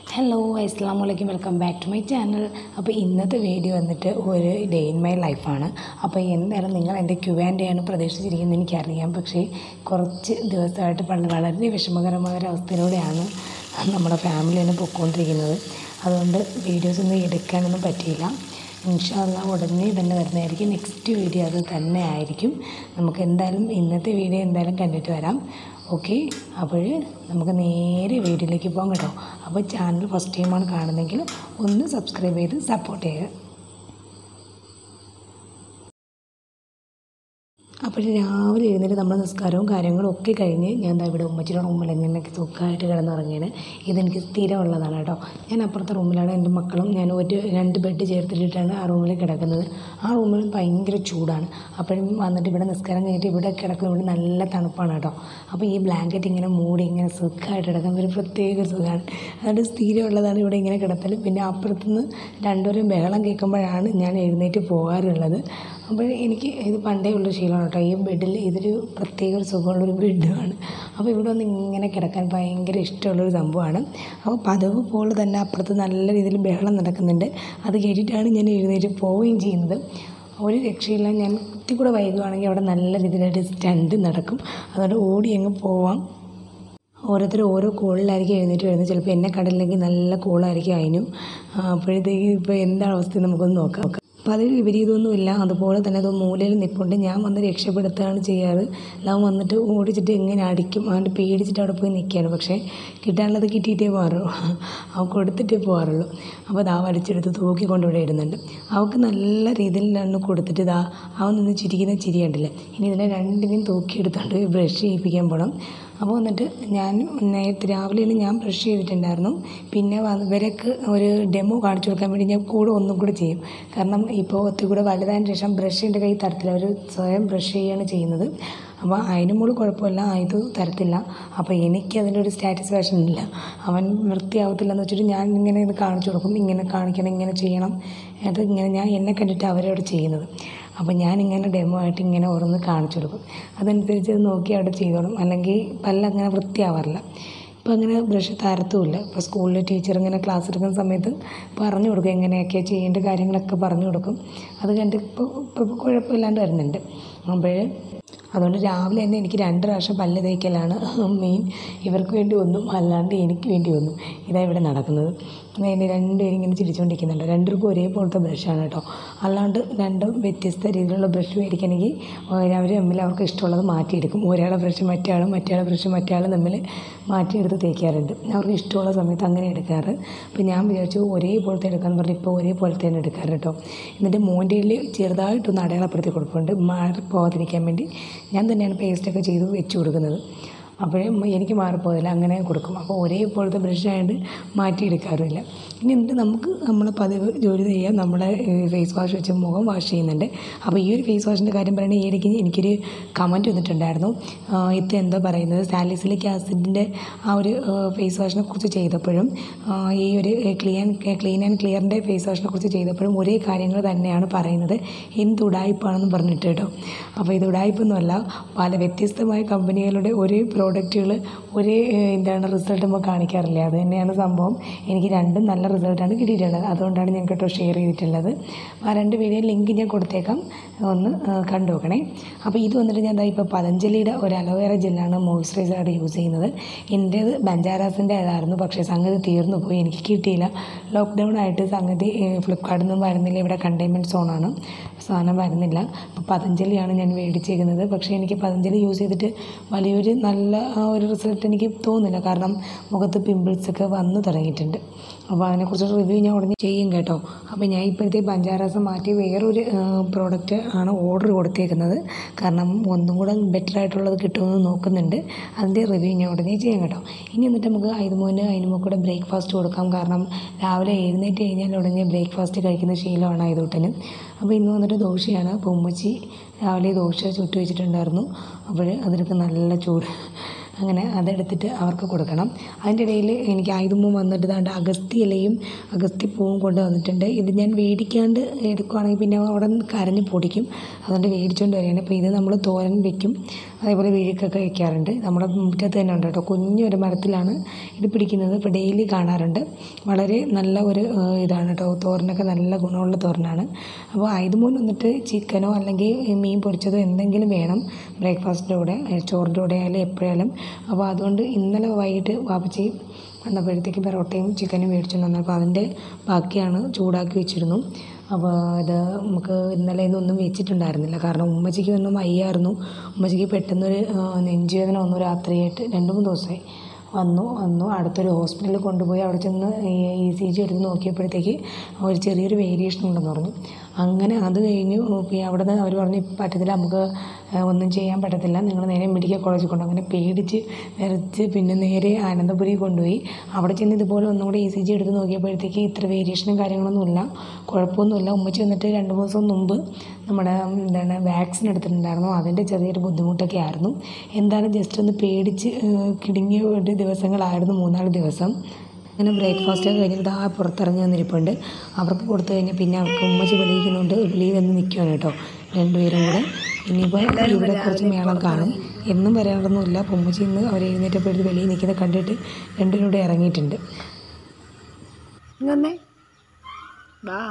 Hello അസ്സാം വലൈക്കും welcome back to my channel അപ്പോൾ ഇന്നത്തെ വീഡിയോ വന്നിട്ട് ഒരു ഡേ ഇൻ മൈ ലൈഫാണ് അപ്പോൾ എന്തായാലും നിങ്ങൾ എൻ്റെ ക്യു ആൻഡ് ആണ് പ്രതീക്ഷിച്ചിരിക്കുന്നത് എനിക്കറിയാം പക്ഷേ കുറച്ച് ദിവസമായിട്ട് പണ്ട് വളരെ വിഷമകരമായ ഒരു അവസ്ഥയിലൂടെയാണ് നമ്മുടെ ഫാമിലി തന്നെ പൊയ്ക്കൊണ്ടിരിക്കുന്നത് അതുകൊണ്ട് വീഡിയോസ് ഒന്നും എടുക്കാനൊന്നും പറ്റിയില്ല ഇൻഷാല്ല ഉടനെ തന്നെ വരുന്നതായിരിക്കും നെക്സ്റ്റ് വീഡിയോ അത് തന്നെ ആയിരിക്കും നമുക്ക് എന്തായാലും ഇന്നത്തെ വീഡിയോ എന്തായാലും കണ്ടിട്ട് വരാം ഓക്കെ അപ്പോൾ നമുക്ക് നേരെ വീഡിയോയിലേക്ക് പോകാം കേട്ടോ അപ്പോൾ ചാനൽ ഫസ്റ്റ് ടൈമാണ് കാണുന്നതെങ്കിൽ ഒന്ന് സബ്സ്ക്രൈബ് ചെയ്ത് സപ്പോർട്ട് ചെയ്യുക അപ്പോൾ രാവിലെ എഴുന്നേറ്റ് നമ്മൾ നിസ്കാരവും കാര്യങ്ങളും ഒക്കെ കഴിഞ്ഞ് ഞാൻ ദാ ഇവിടെ ഉമ്മച്ചിയുടെ റൂമിൽ ഇങ്ങനെയൊക്കെ സുഖമായിട്ട് കിടന്നുറങ്ങിയാണ് ഇതെനിക്ക് സ്ഥിരമുള്ളതാണ് കേട്ടോ ഞാൻ അപ്പുറത്തെ റൂമിലാണ് എൻ്റെ മക്കളും ഞാൻ ഒരു രണ്ട് ബെഡ് ചേർത്തിട്ടിട്ടാണ് ആ റൂമിൽ കിടക്കുന്നത് ആ റൂമിൽ ഭയങ്കര ചൂടാണ് അപ്പോഴും വന്നിട്ട് ഇവിടെ നിസ്കാരം കഴിഞ്ഞിട്ട് ഇവിടെ കിടക്കുന്നത് ഇവിടെ നല്ല തണുപ്പാണ് കേട്ടോ അപ്പോൾ ഈ ബ്ലാങ്കറ്റ് ഇങ്ങനെ മൂടി ഇങ്ങനെ സുഖമായിട്ട് കിടക്കാൻ ഒരു പ്രത്യേക ഒരു സുഖമാണ് അതുകൊണ്ട് സ്ഥിരമുള്ളതാണ് ഇവിടെ ഇങ്ങനെ കിടത്തൽ പിന്നെ അപ്പുറത്തുനിന്ന് രണ്ടുപേരും ബഹളം കേൾക്കുമ്പോഴാണ് ഞാൻ എഴുന്നേറ്റ് പോകാറുള്ളത് അപ്പോൾ എനിക്ക് ഇത് പണ്ടേ ഉള്ള ശീലമാണ് കേട്ടോ ഈ ബെഡിൽ ഇതൊരു പ്രത്യേക ഒരു സുഖമുള്ളൊരു ബെഡുമാണ് അപ്പോൾ ഇവിടെ വന്ന് ഇങ്ങനെ കിടക്കാൻ ഭയങ്കര ഇഷ്ടമുള്ളൊരു സംഭവമാണ് അപ്പോൾ പതിവ് പോലെ തന്നെ അപ്പുറത്ത് നല്ല രീതിയിൽ ബഹളം നടക്കുന്നുണ്ട് അത് കേട്ടിട്ടാണ് ഞാൻ എഴുന്നേറ്റ് പോവുകയും ചെയ്യുന്നത് ഒരു രക്ഷയില്ല ഞാൻ കുത്തി കൂടെ വൈകുവാണെങ്കിൽ അവിടെ നല്ല രീതിയിലായിട്ട് സ്റ്റണ്ട് നടക്കും അതുകൊണ്ട് ഓടി അങ്ങ് പോവാം ഓരോരുത്തർ ഓരോ കോളിലായിരിക്കും എഴുന്നേറ്റ് വരുന്നത് ചിലപ്പോൾ എന്നെ കണ്ടില്ലെങ്കിൽ നല്ല കോളായിരിക്കും അതിനും അപ്പോഴത്തേക്ക് ഇപ്പോൾ എന്താണ് അവസ്ഥ നമുക്കൊന്ന് നോക്കാം അപ്പോൾ അതിൽ വിപരീതമൊന്നുമില്ല അതുപോലെ തന്നെ അത് മൂലയിൽ നിൽപ്പുണ്ട് ഞാൻ വന്ന് രക്ഷപ്പെടുത്തുകയാണ് ചെയ്യാറ് അവൻ വന്നിട്ട് ഓടിച്ചിട്ട് എങ്ങനെ അടിക്കും അതുകൊണ്ട് പേടിച്ചിട്ട് അവിടെ പോയി നിൽക്കുകയാണ് പക്ഷേ കിട്ടാനുള്ളത് കിട്ടിയിട്ടേ പോകാറുള്ളൂ അവൻ കൊടുത്തിട്ടേ പോകാറുള്ളൂ അപ്പോൾ ദാ വലിച്ചെടുത്ത് തൂക്കി കൊണ്ടിവിടെ ഇടുന്നുണ്ട് അവൾക്ക് നല്ല രീതിയിലാണ് കൊടുത്തിട്ട് ഇതാ അവൻ നിന്ന് ചിരിക്കുന്ന ചിരി കണ്ടില്ലേ ഇനി ഇതിനെ രണ്ടിനെയും തൂക്കിയെടുത്തോണ്ട് ബ്രഷ് ചെയ്യിപ്പിക്കാൻ പോകണം അപ്പോൾ വന്നിട്ട് ഞാൻ നേരത്തെ രാവിലെയാണ് ഞാൻ ബ്രഷ് ചെയ്തിട്ടുണ്ടായിരുന്നു പിന്നെ വന്ന് ഇവരൊക്കെ ഒരു ഡെമോ കാണിച്ചു കൊടുക്കാൻ വേണ്ടി ഞാൻ കൂടെ ഒന്നും കൂടെ ചെയ്യും കാരണം ഇപ്പോൾ ഒത്തിരി കൂടെ വലുതായതിന് ശേഷം ബ്രഷ് എൻ്റെ കൈ തരത്തില്ല അവർ സ്വയം ബ്രഷ് ചെയ്യുകയാണ് ചെയ്യുന്നത് അപ്പോൾ അതിന് മോള് കുഴപ്പമില്ല ഇത് തരത്തില്ല അപ്പോൾ എനിക്ക് അതിൻ്റെ ഒരു സാറ്റിസ്ഫാക്ഷൻ ഇല്ല അവൻ വൃത്തിയാവത്തില്ല എന്ന് വെച്ചിട്ട് ഞാൻ ഇങ്ങനെ ഇത് കാണിച്ചു കൊടുക്കും ഇങ്ങനെ കാണിക്കണം ഇങ്ങനെ ചെയ്യണം അത് ഇങ്ങനെ ഞാൻ എന്നെ കണ്ടിട്ട് അവരോട് ചെയ്യുന്നത് അപ്പോൾ ഞാനിങ്ങനെ ഡെമോ ആയിട്ട് ഇങ്ങനെ ഓരോന്ന് കാണിച്ചു കൊടുക്കും അതനുസരിച്ച് അത് നോക്കി അവിടെ ചെയ്തോളും അല്ലെങ്കിൽ പല്ലങ്ങനെ വൃത്തിയാവാറില്ല ഇപ്പോൾ അങ്ങനെ ബ്രഷ് തരത്തുമില്ല ഇപ്പോൾ സ്കൂളിൽ ടീച്ചർ ഇങ്ങനെ ക്ലാസ് എടുക്കുന്ന സമയത്ത് പറഞ്ഞു കൊടുക്കും എങ്ങനെയൊക്കെ ചെയ്യേണ്ട കാര്യങ്ങളൊക്കെ പറഞ്ഞു കൊടുക്കും അത് കണ്ട് ഇപ്പോൾ ഇപ്പോൾ കുഴപ്പമില്ലാണ്ട് വരുന്നുണ്ട് അപ്പോൾ അതുകൊണ്ട് രാവിലെ തന്നെ എനിക്ക് രണ്ട് പ്രാവശ്യം പല്ല് തേക്കലാണ് മെയിൻ ഇവർക്ക് വേണ്ടി ഒന്നും അല്ലാണ്ട് എനിക്ക് വേണ്ടി ഒന്നും ഇതാ ഇവിടെ നടക്കുന്നത് അതിന് രണ്ടുപേരും ഇങ്ങനെ ചിരിച്ചുകൊണ്ടിരിക്കുന്നുണ്ട് രണ്ടുപേർക്കും ഒരേപോലത്തെ ബ്രഷാണ് കേട്ടോ അല്ലാണ്ട് രണ്ടും വ്യത്യസ്ത രീതിയിലുള്ള ബ്രഷ് മേടിക്കണമെങ്കിൽ അവർ തമ്മിൽ അവർക്ക് ഇഷ്ടമുള്ളത് മാറ്റിയെടുക്കും ഒരാളെ ബ്രഷ് മറ്റേ ആളും മറ്റേ ആളെ ബ്രഷ് മറ്റേ ആളും തമ്മിൽ മാറ്റിയെടുത്ത് തേക്കാറുണ്ട് അവർക്ക് ഇഷ്ടമുള്ള സമയത്ത് അങ്ങനെ എടുക്കാറ് അപ്പോൾ ഞാൻ വിചാരിച്ചു ഒരേപോലത്തെ എടുക്കാമെന്ന് പറഞ്ഞ് ഇപ്പോൾ ഒരേപോലത്തെ തന്നെ എടുക്കാറ് കേട്ടോ എന്നിട്ട് മോൻ്റെ ചെറുതായിട്ടൊന്ന് അടയാളപ്പെടുത്തി കൊടുക്കുന്നുണ്ട് മാറിപ്പോകാതിരിക്കാൻ വേണ്ടി ഞാൻ തന്നെയാണ് പേസ്റ്റൊക്കെ ചെയ്ത് വെച്ച് കൊടുക്കുന്നത് അപ്പോഴേ എനിക്ക് മാറിപ്പോകില്ല അങ്ങനെ കൊടുക്കും അപ്പോൾ ഒരേപോലത്തെ ബ്രഷ് ആയതുകൊണ്ട് മാറ്റിയെടുക്കാറുമില്ല ഇനി എന്നിട്ട് നമുക്ക് നമ്മൾ പതിവ് ജോലി ചെയ്യാൻ നമ്മളെ ഫേസ് വാഷ് വെച്ച് മുഖം വാഷ് ചെയ്യുന്നുണ്ട് അപ്പോൾ ഈ ഒരു ഫേസ് വാഷിൻ്റെ കാര്യം പറയുന്നത് ഈ ഇടയ്ക്ക് എനിക്കൊരു കമൻറ്റ് വന്നിട്ടുണ്ടായിരുന്നു ഇത് എന്താ പറയുന്നത് സാലിസിലിക് ആസിഡിൻ്റെ ആ ഒരു ഫേസ് വാഷിനെ കുറിച്ച് ചെയ്തപ്പോഴും ഈ ഒരു ക്ലീൻ ക്ലീൻ ആൻഡ് ക്ലിയറിൻ്റെ ഫേസ് വാഷിനെ കുറിച്ച് ചെയ്തപ്പോഴും ഒരേ കാര്യങ്ങൾ തന്നെയാണ് പറയുന്നത് എന്ത് ഉടായ്പാണെന്ന് പറഞ്ഞിട്ട് കേട്ടോ അപ്പോൾ ഇത് ഉടായ്പൊന്നുമല്ല പല വ്യത്യസ്തമായ കമ്പനികളുടെ ഒരേ പ്രോഡക്റ്റുകൾ ഒരേ എന്താണ് റിസൾട്ട് നമ്മൾ കാണിക്കാറില്ല അത് തന്നെയാണ് സംഭവം എനിക്ക് രണ്ടും നല്ല റിസൾട്ടാണ് കിട്ടിയിട്ടുള്ളത് അതുകൊണ്ടാണ് ഞാൻ കേട്ടോ ഷെയർ ചെയ്തിട്ടുള്ളത് ആ രണ്ട് വീഡിയോ ലിങ്ക് ഞാൻ കൊടുത്തേക്കാം ഒന്ന് കണ്ടു നോക്കണേ അപ്പോൾ ഇത് വന്നിട്ട് ഞാൻ ഇപ്പോൾ പതഞ്ജലിയുടെ ഒരു അലോവേറ ജെല്ലാണ് മോയ്സ്ചറൈസറായിട്ട് യൂസ് ചെയ്യുന്നത് എൻ്റേത് ബഞ്ചാരാസിൻ്റെ ആയിരുന്നു പക്ഷേ സംഗതി തീർന്നു പോയി എനിക്ക് കിട്ടിയില്ല ലോക്ക്ഡൗൺ ആയിട്ട് സംഗതി ഫ്ലിപ്കാർട്ടിൽ നിന്നും വരുന്നില്ല ഇവിടെ കണ്ടെയ്ൻമെൻറ്റ് സോണാണ് സാധനം വരുന്നില്ല അപ്പോൾ പതഞ്ജലിയാണ് ഞാൻ മേടിച്ചേക്കുന്നത് പക്ഷേ എനിക്ക് പതഞ്ജലി യൂസ് ചെയ്തിട്ട് വലിയൊരു നല്ല ആ ഒരു റിസൾട്ട് എനിക്ക് തോന്നുന്നില്ല കാരണം മുഖത്ത് പിമ്പിൾസൊക്കെ വന്നു തുടങ്ങിയിട്ടുണ്ട് അപ്പോൾ അതിനെക്കുറിച്ച് റിവ്യൂ ഞാൻ ഉടനെ ചെയ്യും കേട്ടോ അപ്പോൾ ഞാൻ ഇപ്പോഴത്തെ പഞ്ചാരസം മാറ്റി വേറൊരു പ്രോഡക്റ്റ് ആണ് ഓർഡർ കൊടുത്തേക്കുന്നത് കാരണം ഒന്നും കൂടെ ബെറ്റർ ആയിട്ടുള്ളത് കിട്ടുമെന്ന് നോക്കുന്നുണ്ട് അതിൻ്റെ റിവ്യൂ ഞാൻ ഉടനെ ചെയ്യാം കേട്ടോ ഇനി എന്നിട്ട് നമുക്ക് അതിന് അതിനുമ്പോൾ കൂടെ ബ്രേക്ക്ഫാസ്റ്റ് കൊടുക്കാം കാരണം രാവിലെ എഴുന്നേറ്റ് കഴിഞ്ഞാൽ ഉടനെ ബ്രേക്ക്ഫാസ്റ്റ് കഴിക്കുന്ന ശീലമാണ് ആയതുകൊണ്ടിന് അപ്പോൾ ഇന്ന് വന്നിട്ട് ദോശയാണ് അപ്പോൾ ഉമ്മച്ചി രാവിലെ ദോശ ചുട്ട് വെച്ചിട്ടുണ്ടായിരുന്നു അപ്പോൾ അതിനൊക്കെ നല്ല ചൂട് അങ്ങനെ അതെടുത്തിട്ട് അവർക്ക് കൊടുക്കണം അതിൻ്റെ ഇടയിൽ എനിക്ക് ആയുധമ്പൂം വന്നിട്ട് ദാണ്ട് അഗസ്തി ഇലയും അഗസ്തി പൂവും കൊണ്ട് വന്നിട്ടുണ്ട് ഇത് ഞാൻ മേടിക്കാണ്ട് എടുക്കുവാണെങ്കിൽ പിന്നെ അവിടെ നിന്ന് കരഞ്ഞ് പൊടിക്കും അതുകൊണ്ട് മേടിച്ചുകൊണ്ട് വരികയാണ് അപ്പോൾ ഇത് നമ്മൾ തോരൻ വെക്കും അതേപോലെ വിഴുക്കൊക്കെ വയ്ക്കാറുണ്ട് നമ്മുടെ മുറ്റത്ത് തന്നെ ഉണ്ട് കേട്ടോ കുഞ്ഞൊരു മരത്തിലാണ് ഇത് പിടിക്കുന്നത് ഇപ്പോൾ ഡെയിലി കാണാറുണ്ട് വളരെ നല്ല ഒരു ഏഹ്, ഇതാണ് കേട്ടോ തോരനൊക്കെ നല്ല ഗുണമുള്ള തോരനാണ് അപ്പോൾ ആയുധമൂൻ വന്നിട്ട് ചിക്കനോ അല്ലെങ്കിൽ മീൻ പൊരിച്ചതോ എന്തെങ്കിലും വേണം ബ്രേക്ക്ഫാസ്റ്റിൻ്റെ കൂടെ ഏഹ്, ചോറിൻ്റെ കൂടെ ആയാലും എപ്പോഴായാലും അപ്പോൾ അതുകൊണ്ട് ഇന്നലെ വൈകിട്ട് വാപ്പച്ചി വന്നപ്പോഴത്തേക്ക് പെറോട്ടയും ചിക്കനും മേടിച്ചുകൊണ്ട് വന്നു അപ്പോൾ അതിൻ്റെ ബാക്കിയാണ് ചൂടാക്കി വെച്ചിരുന്നു അപ്പോൾ ഇത് നമുക്ക് ഇന്നലെ ഇതൊന്നും വെച്ചിട്ടുണ്ടായിരുന്നില്ല കാരണം ഉമ്മച്ചിക്ക് ഒന്നും വയ്യായിരുന്നു ഉമ്മച്ചിക്ക് പെട്ടെന്നൊരു ആ, നെഞ്ചുവേദന വന്നു രാത്രിയായിട്ട് രണ്ട് മൂന്ന് ദിവസമായി വന്നു വന്നു അടുത്തൊരു ഹോസ്പിറ്റലിൽ കൊണ്ടുപോയി അവിടെ ചെന്ന് ഇ സി ജി എടുത്ത് നോക്കിയപ്പോഴത്തേക്ക് ഒരു ചെറിയൊരു വേരിയേഷൻ ഉണ്ടെന്ന് പറഞ്ഞു അങ്ങനെ അത് കഴിഞ്ഞു പിന്നെ അവിടെ നിന്ന് അവർ പറഞ്ഞു "ഇപ്പം പറ്റത്തില്ല നമുക്ക് ഏഹ്, ഒന്നും ചെയ്യാൻ പറ്റത്തില്ല നിങ്ങൾ നേരെ മെഡിക്കൽ കോളേജിൽ കൊണ്ടു അങ്ങനെ പേടിച്ച് വിറച്ച് പിന്നെ നേരെ ആനന്ദപുരി കൊണ്ടുപോയി അവിടെ ചെന്ന് ഇതുപോലെ ഒന്നുകൂടെ ഇ സി ജി എടുത്ത് നോക്കിയപ്പോഴത്തേക്ക് ഇത്ര വേരിയേഷനും കാര്യങ്ങളൊന്നുമില്ല കുഴപ്പമൊന്നുമില്ല ഉമ്മച്ചി വന്നിട്ട് രണ്ട് മൂന്ന് ദിവസം മുമ്പ് നമ്മുടെ ഉം, എന്താണ് വാക്സിൻ എടുത്തിട്ടുണ്ടായിരുന്നു അതിൻ്റെ ചെറിയൊരു ബുദ്ധിമുട്ടൊക്കെ ആയിരുന്നു എന്താണ് ജസ്റ്റ് ഒന്ന് പേടിച്ച് ഏഹ്, കിടുങ്ങിയ ഒരു ദിവസങ്ങളായിരുന്നു മൂന്നാല് ദിവസം അങ്ങനെ ബ്രേക്ക്ഫാസ്റ്റ് ഒക്കെ കഴിഞ്ഞിട്ട് ആ പുറത്തിറങ്ങി വന്നിരിപ്പുണ്ട് അവർക്ക് കൊടുത്തു കഴിഞ്ഞാൽ പിന്നെ അവർക്ക് ഉമ്മച്ചി വെളിയിക്കുന്നുണ്ട് വെളിയിൽ വന്ന് നിൽക്കുകയാണ് കേട്ടോ രണ്ടുപേരും കൂടെ ഇനിയിപ്പോൾ ഇവിടെ കുറച്ച് മേളം കാണും എന്നും വരാറൊന്നുമില്ല അപ്പോൾ ഉമ്മച്ചി ഇന്ന് അവർ എഴുന്നേറ്റപ്പോഴത്ത് വെളിയിൽ നിൽക്കുന്നത് കണ്ടിട്ട് രണ്ടുപേരും കൂടെ ഇറങ്ങിയിട്ടുണ്ട് ഇങ്ങന്നെ വാ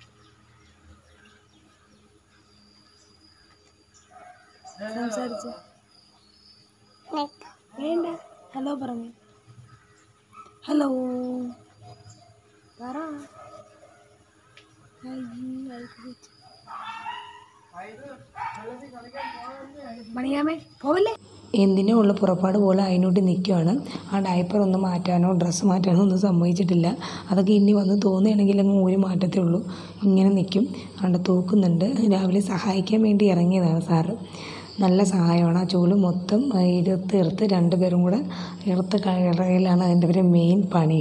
സംസാരിച്ച വേണ്ട ഹലോ പറഞ്ഞു ഹലോ പറ മണിയാമേ പോവല്ലേ എന്തിനോ ഉള്ള പുറപ്പാട് പോലെ അതിനോട്ട് നിൽക്കുകയാണ് ആ ഡയപ്പർ ഒന്ന് മാറ്റാനോ ഡ്രസ്സ് മാറ്റാനോ ഒന്നും സമ്മതിച്ചിട്ടില്ല അതൊക്കെ ഇനി വന്ന് തോന്നുകയാണെങ്കിൽ അങ്ങ് ഊരി മാറ്റത്തേ ഉള്ളൂ ഇങ്ങനെ നിൽക്കും അവിടെ തൂക്കുന്നുണ്ട് രാവിലെ സഹായിക്കാൻ വേണ്ടി ഇറങ്ങിയതാണ് സാറ് നല്ല സഹായമാണ് ആ ചൂല് മൊത്തം ഇരുത്ത് ഇറുത്ത് രണ്ടുപേരും കൂടെ ഇറുത്ത് കയറയിലാണ് അതിൻ്റെ ഒരു മെയിൻ പണി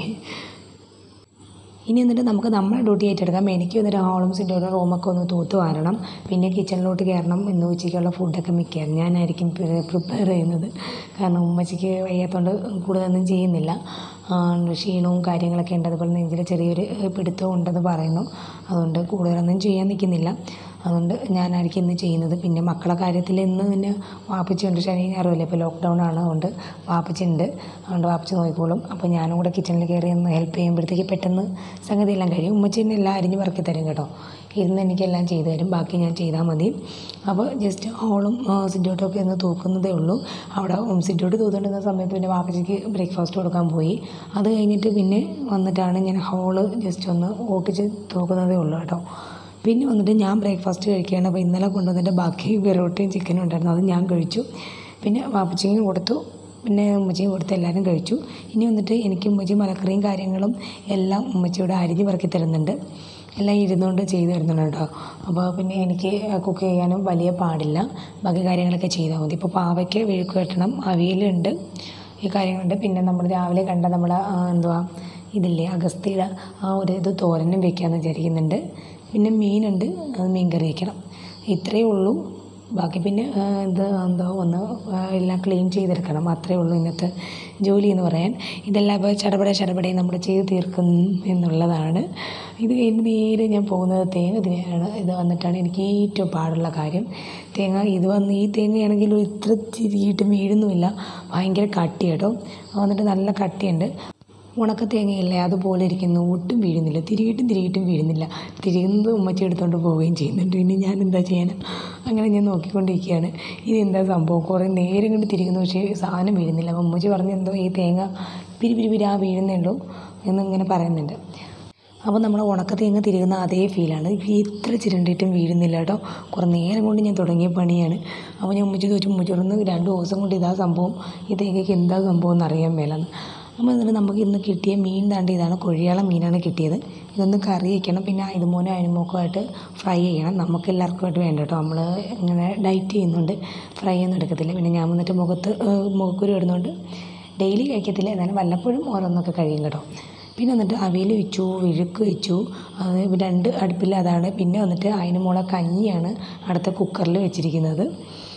ഇനി എന്നിട്ട് നമുക്ക് നമ്മുടെ ഡ്യൂട്ടി ഏറ്റെടുക്കാം എനിക്ക് എന്നിട്ട് ഹോളും സിറ്റോടെ റൂമൊക്കെ ഒന്ന് തൂത്ത് വാരണം പിന്നെ കിച്ചണിലോട്ട് കയറണം ഇന്ന് ഉച്ചയ്ക്കുള്ള ഫുഡൊക്കെ മിക്കവാറും ഞാനായിരിക്കും പ്രിപ്പയർ ചെയ്യുന്നത് കാരണം ഉമ്മച്ചിക്ക് വയ്യാത്തതുകൊണ്ട് കൂടുതലൊന്നും ചെയ്യുന്നില്ല ആ, ക്ഷീണവും കാര്യങ്ങളൊക്കെ ഉണ്ട് അതുപോലെ നെഞ്ചിൽ ചെറിയൊരു പിടുത്തവും ഉണ്ടെന്ന് പറയുന്നു അതുകൊണ്ട് കൂടുതലൊന്നും ചെയ്യാൻ നിൽക്കുന്നില്ല അതുകൊണ്ട് ഞാനായിരിക്കും ഇന്ന് ചെയ്യുന്നത് പിന്നെ മക്കളെ കാര്യത്തിൽ ഇന്ന് പിന്നെ വാപ്പച്ചിയുണ്ട് ശനി ഞായറുമല്ലേ ഇപ്പോൾ ലോക്ക്ഡൗൺ ആണ് അതുകൊണ്ട് വാപ്പച്ചി ഉണ്ട് അതുകൊണ്ട് വാപ്പച്ചി നോക്കിക്കോളും അപ്പോൾ ഞാനും കൂടെ കിച്ചണിൽ കയറി ഒന്ന് ഹെൽപ്പ് ചെയ്യുമ്പോഴത്തേക്ക് പെട്ടെന്ന് സംഗതി എല്ലാം കഴിയും ഉമ്മച്ചി തന്നെ എല്ലാം അരിഞ്ഞ് പറക്കി തരും കേട്ടോ ഇരുന്ന് എനിക്കെല്ലാം ചെയ്തു തരും ബാക്കി ഞാൻ ചെയ്താൽ മതി അപ്പോൾ ജസ്റ്റ് ഹോളും സിറ്റൗട്ടും ഒക്കെ ഒന്ന് തൂക്കുന്നതേ ഉള്ളൂ അവിടെ സിറ്റൗട്ട് തൂത്തുകൊണ്ടിരുന്ന സമയത്ത് പിന്നെ വാപ്പച്ചിക്ക് ബ്രേക്ക്ഫാസ്റ്റ് കൊടുക്കാൻ പോയി അത് കഴിഞ്ഞിട്ട് പിന്നെ വന്നിട്ടാണ് ഞാൻ ഹോള് ജസ്റ്റ് ഒന്ന് ഓട്ടിച്ച് തൂക്കുന്നതേ ഉള്ളൂ കേട്ടോ പിന്നെ വന്നിട്ട് ഞാൻ ബ്രേക്ക്ഫാസ്റ്റ് കഴിക്കുകയാണ് അപ്പോൾ ഇന്നലെ കൊണ്ടുവന്നിട്ട് ബാക്കി പെറോട്ടയും ചിക്കനും ഉണ്ടായിരുന്നു അത് ഞാൻ കഴിച്ചു പിന്നെ വാപ്പച്ചിക്കും കൊടുത്തു പിന്നെ ഉമ്മച്ചിയും കൊടുത്ത് എല്ലാവരും കഴിച്ചു ഇനി വന്നിട്ട് എനിക്ക് ഉമ്മച്ചി മലക്കറിയും കാര്യങ്ങളും എല്ലാം ഉമ്മച്ചിയുടെ അരിഞ്ഞ് പറക്കി തരുന്നുണ്ട് എല്ലാം ഇരുന്നുകൊണ്ട് ചെയ്തു തരുന്നുണ്ട് കേട്ടോ അപ്പോൾ പിന്നെ എനിക്ക് കുക്ക് ചെയ്യാനും വലിയ പാടില്ല ബാക്കി കാര്യങ്ങളൊക്കെ ചെയ്താൽ മതി ഇപ്പോൾ പാവയ്ക്ക് വിഴുക്ക് വെട്ടണം അവിയലുണ്ട് ഈ കാര്യങ്ങളുണ്ട് പിന്നെ നമ്മൾ രാവിലെ കണ്ട നമ്മൾ എന്തുവാ ഇതില്ലേ അഗസ്തിയുടെ ആ ഒരു ഇത് തോരനും വെക്കാമെന്ന് വിചാരിക്കുന്നുണ്ട് പിന്നെ മീനുണ്ട് അത് മീൻ കറി വയ്ക്കണം ഇത്രയേ ഉള്ളൂ ബാക്കി പിന്നെ ആ, ഇത് എന്തോ ഒന്ന് ആ, എല്ലാം ക്ലീൻ ചെയ്തെടുക്കണം അത്രയേ ഉള്ളൂ ഇന്നത്തെ ജോലി എന്ന് പറയാൻ ഇതെല്ലാം ഇപ്പോൾ ചടപടെ ചടപടെ നമ്മൾ ചെയ്ത് തീർക്കും എന്നുള്ളതാണ് ഇത് കഴിഞ്ഞ് നേരെ ഞാൻ പോകുന്നത് തേങ്ങ തിരിയാണ് ഇത് വന്നിട്ടാണ് എനിക്ക് ഏറ്റവും പാടുള്ള കാര്യം തേങ്ങ ഇത് വന്ന് ഈ തേങ്ങയാണെങ്കിലും ഇത്ര തിരിയിട്ടും വീഴുന്നുമില്ല ഭയങ്കര കട്ടി കേട്ടോ വന്നിട്ട് നല്ല കട്ടിയുണ്ട് ഉണക്ക തേങ്ങയില്ലേ അതുപോലെ ഇരിക്കുന്നു ഒട്ടും വീഴുന്നില്ല തിരിയിട്ടും തിരിയിട്ടും വീഴുന്നില്ല തിരിയുന്നത് ഉമ്മച്ചി എടുത്തുകൊണ്ട് പോവുകയും ചെയ്യുന്നുണ്ട് ഇനി ഞാൻ എന്താ ചെയ്യാൻ അങ്ങനെ ഞാൻ നോക്കിക്കൊണ്ടിരിക്കുകയാണ് ഇത് എന്താ സംഭവം കുറേ നേരം കൊണ്ട് തിരിക്കുന്നു പക്ഷേ സാധനം വീഴുന്നില്ല അപ്പോൾ ഉമ്മച്ചി പറഞ്ഞു എന്തോ ഈ തേങ്ങ പിരി പിരി പിരി ആ വീഴുന്നേ ഉള്ളൂ എന്നിങ്ങനെ പറയുന്നുണ്ട് അപ്പോൾ നമ്മൾ ഉണക്ക തേങ്ങ തിരുകുന്ന അതേ ഫീലാണ് ഇത്ര ചിരണ്ടിയിട്ടും വീഴുന്നില്ല കേട്ടോ കുറേ നേരം കൊണ്ട് ഞാൻ തുടങ്ങിയ പണിയാണ് അപ്പോൾ ഞാൻ ഉമ്മച്ചി ചോദിച്ചു ഉമ്മച്ചിടന്ന് രണ്ട് ദിവസം കൊണ്ട് ഇതാ സംഭവം ഈ തേങ്ങയ്ക്ക് എന്താ സംഭവം എന്ന് അറിയാൻ മേലെന്ന് അപ്പോൾ എന്നിട്ട് നമുക്ക് ഇന്ന് കിട്ടിയ മീൻ താണ്ട് ഇതാണ് കൊഴിയാള മീനാണ് കിട്ടിയത് ഇതൊന്ന് കറി വയ്ക്കണം പിന്നെ ഇതുമോനും അനിമോക്കുമായിട്ട് ഫ്രൈ ചെയ്യണം നമുക്ക് എല്ലാവർക്കുമായിട്ട് വേണ്ട കേട്ടോ നമ്മൾ ഇങ്ങനെ ഡയറ്റ് ചെയ്യുന്നുണ്ട് ഫ്രൈ ഒന്നും എടുക്കത്തില്ല പിന്നെ ഞാൻ വന്നിട്ട് മുഖത്ത് ഏഹ്, മുഖക്കുരു ഇടുന്നുണ്ട് ഡെയിലി കഴിക്കത്തില്ല എന്നാലും വല്ലപ്പോഴും ഓരോന്നൊക്കെ കഴിയും കേട്ടോ പിന്നെ വന്നിട്ട് അവിയൽ വെച്ചു വിഴുക്ക് വെച്ചു അത് രണ്ട് അടുപ്പിൽ അതാണ് പിന്നെ വന്നിട്ട് അതിന് മുള കഞ്ഞിയാണ് അടുത്ത കുക്കറിൽ വെച്ചിരിക്കുന്നത്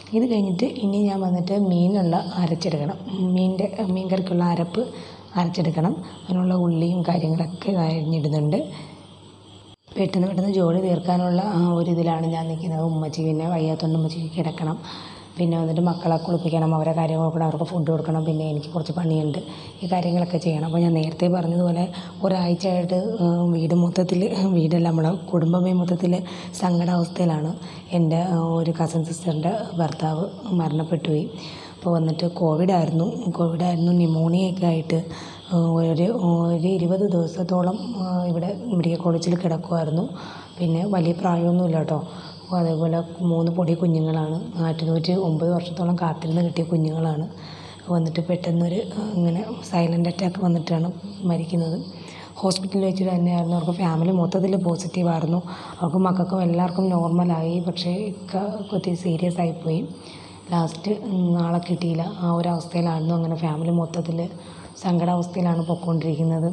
ഇത് കഴിഞ്ഞിട്ട് ഇനി ഞാൻ വന്നിട്ട് മീനുള്ള അരച്ചെടുക്കണം മീനിൻ്റെ മീൻ കറിക്കുള്ള അരപ്പ് അരച്ചെടുക്കണം അതിനുള്ള ഉള്ളിയും കാര്യങ്ങളൊക്കെ അരിഞ്ഞിടുന്നുണ്ട് പെട്ടെന്ന് പെട്ടെന്ന് ജോലി തീർക്കാനുള്ള ആ ഒരു ഇതിലാണ് ഞാൻ നിൽക്കുന്നത് ഉമ്മച്ചി പിന്നെ വയ്യാത്തതുകൊണ്ട് ഉമ്മച്ചിക്ക് കിടക്കണം പിന്നെ വന്നിട്ട് മക്കളെ കുളിപ്പിക്കണം അവരെ കാര്യങ്ങൾ നോക്കണം അവർക്ക് ഫുഡ് കൊടുക്കണം പിന്നെ എനിക്ക് കുറച്ച് പണിയുണ്ട് ഈ കാര്യങ്ങളൊക്കെ ചെയ്യണം അപ്പോൾ ഞാൻ നേരത്തെ പറഞ്ഞതുപോലെ ഒരാഴ്ചയായിട്ട് ആ, വീട് മൊത്തത്തിൽ വീടല്ല നമ്മളെ കുടുംബമേ മൊത്തത്തിൽ സങ്കടാവസ്ഥയിലാണ് എൻ്റെ ആ, ഒരു കസിൻ സിസ്റ്ററിൻ്റെ ഭർത്താവ് മരണപ്പെട്ടു പോയി അപ്പോൾ വന്നിട്ട് കോവിഡായിരുന്നു കോവിഡായിരുന്നു ന്യൂമോണിയൊക്കെ ആയിട്ട് ആ, ഒരു ഒരു ഇരുപത് ദിവസത്തോളം ആ, ഇവിടെ മെഡിക്കൽ കോളേജിൽ കിടക്കുമായിരുന്നു പിന്നെ വലിയ പ്രായമൊന്നുമില്ല കേട്ടോ അപ്പോൾ അതേപോലെ മൂന്ന് പൊടി കുഞ്ഞുങ്ങളാണ് ആറ്റുനൂറ്റി ഒമ്പത് വർഷത്തോളം കാത്തിരുന്ന് കിട്ടിയ കുഞ്ഞുങ്ങളാണ് വന്നിട്ട് പെട്ടെന്നൊരു ആ, ഇങ്ങനെ സൈലൻ്റ് അറ്റാക്ക് വന്നിട്ടാണ് മരിക്കുന്നത് ഹോസ്പിറ്റലിൽ വെച്ചിട്ട് തന്നെയായിരുന്നു അവർക്ക് ഫാമിലി മൊത്തത്തിൽ പോസിറ്റീവായിരുന്നു അവർക്ക് മക്കൾക്കും എല്ലാവർക്കും നോർമലായി പക്ഷേ ഇക്ക ഒത്തിരി സീരിയസ് ആയിപ്പോയി ലാസ്റ്റ് ആളെ കിട്ടിയില്ല ആ ഒരു അവസ്ഥയിലായിരുന്നു അങ്ങനെ ഫാമിലി മൊത്തത്തിൽ സങ്കടാവസ്ഥയിലാണ് പൊയ്ക്കൊണ്ടിരിക്കുന്നത്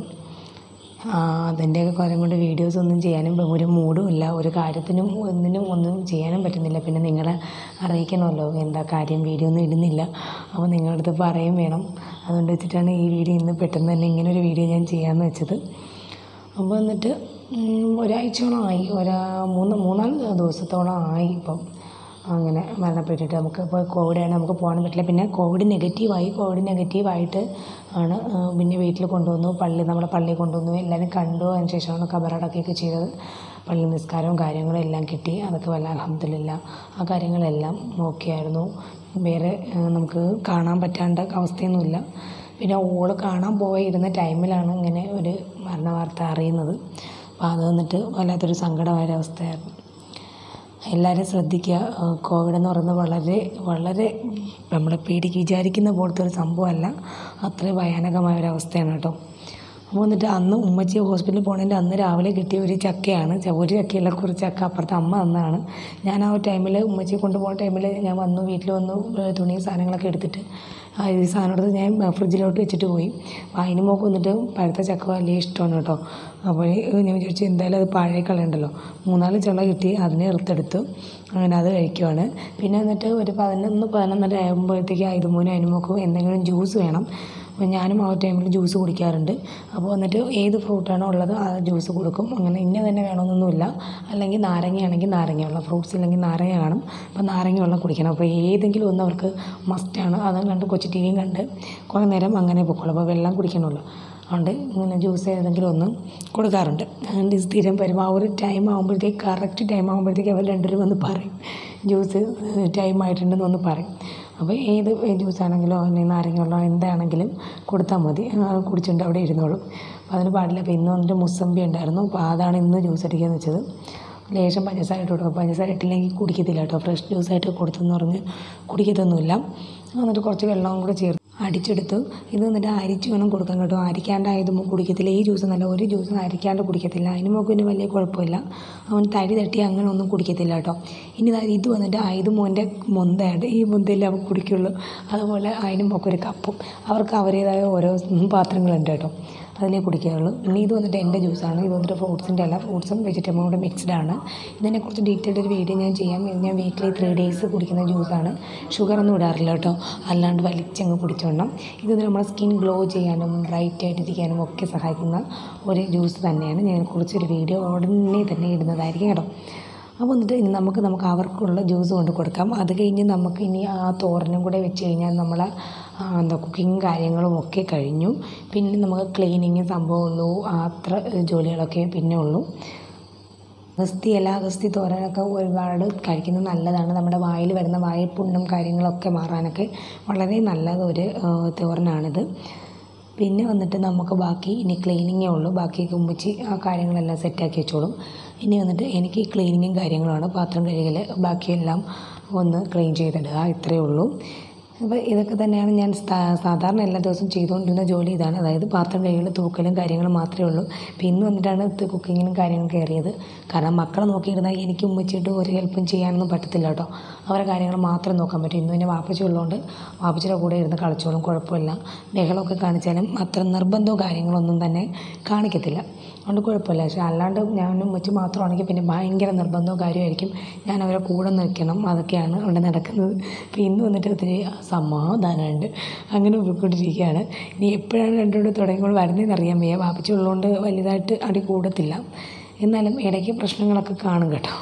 ആ, അതിൻ്റെയൊക്കെ കാര്യം കൊണ്ട് വീഡിയോസ് ഒന്നും ചെയ്യാനും ഒരു മൂഡും ഇല്ല ഒരു കാര്യത്തിനും ഒന്നിനും ഒന്നും ചെയ്യാനും പറ്റുന്നില്ല പിന്നെ നിങ്ങളെ അറിയിക്കണമല്ലോ എന്താ കാര്യം വീഡിയോ ഒന്നും ഇടുന്നില്ല അപ്പോൾ നിങ്ങളുടെ അടുത്ത് പറയും വേണം അതുകൊണ്ട് വെച്ചിട്ടാണ് ഈ വീഡിയോ ഇന്ന് പെട്ടെന്ന് തന്നെ ഇങ്ങനെ ഒരു വീഡിയോ ഞാൻ ചെയ്യാമെന്ന് വെച്ചത് അപ്പോൾ എന്നിട്ട് ഉം, ഒരാഴ്ചയോളം ആയി ഒരാ മൂന്ന് മൂന്നാല് ദിവസത്തോളം ആയി ഇപ്പം അങ്ങനെ മരണപ്പെട്ടിട്ട് നമുക്ക് ഇപ്പോൾ കോവിഡാണ് നമുക്ക് പോകാനും പറ്റില്ല പിന്നെ കോവിഡ് നെഗറ്റീവായി കോവിഡ് നെഗറ്റീവായിട്ട് ആണ് ആ, പിന്നെ വീട്ടിൽ കൊണ്ടുവന്നു പള്ളി നമ്മുടെ പള്ളിയിൽ കൊണ്ടുവന്നു എല്ലാവരും കണ്ടു അതിന് ശേഷമാണ് കബറടക്കുകയൊക്കെ ചെയ്തത് പള്ളി നിസ്കാരവും കാര്യങ്ങളും എല്ലാം കിട്ടി അതൊക്കെ വല്ല അലഹമില്ല ആ കാര്യങ്ങളെല്ലാം ഓക്കെ ആയിരുന്നു വേറെ ആ, നമുക്ക് കാണാൻ പറ്റാണ്ട അവസ്ഥയൊന്നുമില്ല പിന്നെ ഓള് കാണാൻ പോയിരുന്ന ടൈമിലാണ് ഇങ്ങനെ ഒരു മരണ വാർത്ത അറിയുന്നത് അപ്പോൾ അത് വന്നിട്ട് വല്ലാത്തൊരു സങ്കടമായ ഒരു അവസ്ഥയായിരുന്നു എല്ലാവരും ശ്രദ്ധിക്കുക ആ, കോവിഡ് എന്ന് പറയുന്നത് വളരെ വളരെ നമ്മളെ പേടിക്ക് വിചാരിക്കുന്ന പോലത്തെ ഒരു സംഭവമല്ല അത്രയും ഭയാനകമായ ഒരു അവസ്ഥയാണ് കേട്ടോ അപ്പോൾ എന്നിട്ട് അന്ന് ഉമ്മച്ചി ഹോസ്പിറ്റലിൽ പോണതിൻ്റെ അന്ന് രാവിലെ കിട്ടിയ ഒരു ചക്കയാണ് ച- ഒരു ചക്കയല്ല കുറച്ച് ചക്ക അപ്പുറത്ത് അമ്മ തന്നതാണ് ഞാൻ ആ ടൈമിൽ ഉമ്മച്ചിയെ കൊണ്ടുപോകുന്ന ടൈമിൽ ഞാൻ വന്നു വീട്ടിൽ വന്നു ഏ, തുണി സാധനങ്ങളൊക്കെ എടുത്തിട്ട് ആ ഈ സാധനം എടുത്ത് ഞാൻ ഫ്രിഡ്ജിലോട്ട് വെച്ചിട്ട് പോയി അപ്പോൾ അതിന് മോക്ക് വന്നിട്ട് പഴുത്ത ചക്ക വലിയ ഇഷ്ടമാണ് കേട്ടോ അപ്പോൾ ഞാൻ വിചാരിച്ചു എന്തായാലും അത് പഴയ കളയുണ്ടല്ലോ മൂന്നാല് ചുള കിട്ടി അതിനെ എടുത്തെടുത്തു അങ്ങനെ അത് കഴിക്കുവാണ് പിന്നെ എന്നിട്ട് ഒരു പതിനൊന്ന് പതിനൊന്നര ആകുമ്പോഴത്തേക്ക് ഐതുമൂനും അതിനുമോക്കും എന്തെങ്കിലും ജ്യൂസ് വേണം അപ്പോൾ ഞാനും ആ ടൈമിൽ ജ്യൂസ് കുടിക്കാറുണ്ട് അപ്പോൾ വന്നിട്ട് ഏത് ഫ്രൂട്ടാണോ ഉള്ളത് ആ ജ്യൂസ് കൊടുക്കും അങ്ങനെ ഇന്ന തന്നെ വേണമെന്നൊന്നുമില്ല അല്ലെങ്കിൽ നാരങ്ങയാണെങ്കിൽ നാരങ്ങ വെള്ളം ഫ്രൂട്ട്സ് ഇല്ലെങ്കിൽ നാരങ്ങ കാണും അപ്പോൾ നാരങ്ങ വെള്ളം കുടിക്കണം അപ്പോൾ ഏതെങ്കിലും ഒന്ന് അവർക്ക് മസ്റ്റാണ് അതും കണ്ട് കൊച്ചു ടി വിയും കണ്ട് കുറേ നേരം അങ്ങനെ പൊക്കോളും അപ്പോൾ വെള്ളം കുടിക്കണമല്ലോ അതുകൊണ്ട് ഇങ്ങനെ ജ്യൂസ് ഏതെങ്കിലും ഒന്ന് കൊടുക്കാറുണ്ട് അതുകൊണ്ട് സ്ഥിരം വരും ആ ഒരു ടൈം ആകുമ്പോഴത്തേക്ക് കറക്റ്റ് ടൈം ആകുമ്പോഴത്തേക്ക് അവർ രണ്ടുപേരും വന്ന് പറയും ജ്യൂസ് ടൈം ആയിട്ടുണ്ടെന്ന് വന്ന് പറയും അപ്പോൾ ഏത് ജ്യൂസ് ആണെങ്കിലോ അല്ലെങ്കിൽ നാരങ്ങ വെള്ളം എന്താണെങ്കിലും കൊടുത്താൽ മതി അത് കുടിച്ചുകൊണ്ട് അവിടെ ഇരുന്നോളും അപ്പോൾ അതിന് പാടില്ല അപ്പോൾ ഇന്ന് വന്നിട്ട് മുസമ്പി ഉണ്ടായിരുന്നു അപ്പോൾ അതാണ് ഇന്ന് ജ്യൂസ് അടിക്കാന്ന് വെച്ചത് ലേശം പഞ്ചസാര ഇട്ട് കൊടുക്കും പഞ്ചസാര ഇട്ടില്ലെങ്കിൽ കുടിക്കത്തില്ല കേട്ടോ ഫ്രഷ് ജ്യൂസായിട്ട് കൊടുത്തെന്ന് പറഞ്ഞ് കുടിക്കത്തൊന്നുമില്ല എന്നിട്ട് കുറച്ച് വെള്ളവും കൂടെ ചേർത്ത് അടിച്ചെടുത്തു ഇത് എന്നിട്ട് അരിച്ച് വേണം കൊടുക്കാൻ കേട്ടോ അരിക്കാണ്ടായത് കുടിക്കത്തില്ല ഈ ജ്യൂസ് നല്ല ഒരു ജ്യൂസ് അരിക്കാണ്ട് കുടിക്കത്തില്ല അതിന് മോക്ക് പിന്നെ വലിയ കുഴപ്പമില്ല അവൻ തടി തട്ടി അങ്ങനെ ഒന്നും കുടിക്കത്തില്ല കേട്ടോ ഇനി ദാ ഇത് വന്നിട്ട് ആയത് മോൻ്റെ മൊന്തയാണ് ഈ മൊന്തയിൽ അവൻ കുടിക്കുള്ളൂ അതുപോലെ അതിന് മോക്കൊരു കപ്പും അവർക്ക് അവരുടേതായ ഓരോ പാത്രങ്ങളുണ്ട് കേട്ടോ അതിലേ കുടിക്കാറുള്ളൂ പിന്നെ ഇത് വന്നിട്ട് എൻ്റെ ജ്യൂസാണ് ഇത് വന്നിട്ട് ഫ്രൂട്ട്സിൻ്റെ അല്ല ഫ്രൂട്ട്സും വെജിറ്റബിളും കൂടെ മിക്സ്ഡ് ആണ് ഇതിനെക്കുറിച്ച് ഡീറ്റെയിൽഡ് ഒരു വീഡിയോ ഞാൻ ചെയ്യാം ഇത് ഞാൻ വീക്കിലി ത്രീ ഡേയ്സ് കുടിക്കുന്ന ജ്യൂസാണ് ഷുഗറൊന്നും ഇടാറില്ല കേട്ടോ അല്ലാണ്ട് വലിച്ചങ്ങ് കുടിച്ചോണം ഇത് നമ്മുടെ സ്കിൻ ഗ്ലോ ചെയ്യാനും ബ്രൈറ്റ് ആയിട്ടിരിക്കാനും ഒക്കെ സഹായിക്കുന്ന ഒരു ജ്യൂസ് തന്നെയാണ് ഞാൻ കുറിച്ചൊരു വീഡിയോ ഉടനെ തന്നെ ഇടുന്നതായിരിക്കും കേട്ടോ അപ്പോൾ എന്നിട്ട് ഇനി നമുക്ക് നമുക്ക് അവർക്കുള്ള ജ്യൂസ് കൊണ്ട് കൊടുക്കാം അത് കഴിഞ്ഞ് നമുക്ക് ഇനി ആ തോരനും കൂടെ വെച്ച് കഴിഞ്ഞാൽ നമ്മളെ ആ, എന്താ കുക്കിങ് കാര്യങ്ങളും ഒക്കെ കഴിഞ്ഞു പിന്നെ നമുക്ക് ക്ലീനിങ് സംഭവമുള്ളൂ അത്ര ജോലികളൊക്കെ പിന്നെ ഉള്ളൂ അഗസ്തി ഇല അഗസ്തി തോരനൊക്കെ ഒരുപാട് കഴിക്കുന്നത് നല്ലതാണ് നമ്മുടെ വായിൽ വരുന്ന വായ്പുണ്ണും കാര്യങ്ങളൊക്കെ മാറാനൊക്കെ വളരെ നല്ലത് ഒരു ആ, തോരനാണിത് പിന്നെ വന്നിട്ട് നമുക്ക് ബാക്കി ഇനി ക്ലീനിങ്ങേ ഉള്ളൂ ബാക്കി കുമ്പിച്ച് ആ കാര്യങ്ങളെല്ലാം സെറ്റാക്കി വെച്ചോളും ഇനി വന്നിട്ട് എനിക്ക് ക്ലീനിങ്ങും കാര്യങ്ങളുമാണ് പാത്രം കഴുകൽ ബാക്കിയെല്ലാം ഒന്ന് ക്ലീൻ ചെയ്തിടുക ഇത്രയേ ഉള്ളൂ അപ്പോൾ ഇതൊക്കെ തന്നെയാണ് ഞാൻ സാ- സാധാരണ എല്ലാ ദിവസവും ചെയ്തുകൊണ്ടിരുന്ന ജോലി ഇതാണ് അതായത് പാത്രം കഴുകൽ തൂക്കലും കാര്യങ്ങളും മാത്രമേ ഉള്ളൂ അപ്പോൾ ഇന്ന് വന്നിട്ടാണ് ഇത് കുക്കിങ്ങിനും കാര്യങ്ങളും കയറിയത് കാരണം മക്കളെ നോക്കിയിരുന്നാൽ എനിക്ക് ഉമ്മച്ചിട്ട് ഒരു ഹെൽപ്പും ചെയ്യാനൊന്നും പറ്റത്തില്ല കേട്ടോ അവരെ കാര്യങ്ങൾ മാത്രം നോക്കാൻ പറ്റും ഇന്ന് പിന്നെ വാപ്പച്ചി ഉള്ളതുകൊണ്ട് വാപ്പച്ചിയുടെ കൂടെ ഇരുന്ന് കളിച്ചോളും കുഴപ്പമില്ല ബഹളമൊക്കെ കാണിച്ചാലും അത്ര നിർബന്ധവും കാര്യങ്ങളൊന്നും തന്നെ കാണിക്കത്തില്ല അതുകൊണ്ട് കുഴപ്പമില്ല പക്ഷേ അല്ലാണ്ട് ഞാനും ഉമ്മച്ചി മാത്രമാണെങ്കിൽ പിന്നെ ഭയങ്കര നിർബന്ധവും കാര്യമായിരിക്കും ഞാൻ അവരെ കൂടെ നിൽക്കണം അതൊക്കെയാണ് അവിടെ നടക്കുന്നത് അപ്പോൾ ഇന്ന് വന്നിട്ട് ഒത്തിരി സമാധാനമുണ്ട് അങ്ങനെ പോയിക്കൊണ്ടിരിക്കുകയാണ് ഇനി എപ്പോഴാണ് രണ്ടുകൂടെ തുടങ്ങിക്കൊണ്ട് വരുന്നതെന്ന് അറിയാൻ വയ്യ വാപ്പച്ചി ഉള്ളതുകൊണ്ട് വലുതായിട്ട് അടി കൂടത്തില്ല എന്നാലും ഇടയ്ക്ക് പ്രശ്നങ്ങളൊക്കെ കാണും കേട്ടോ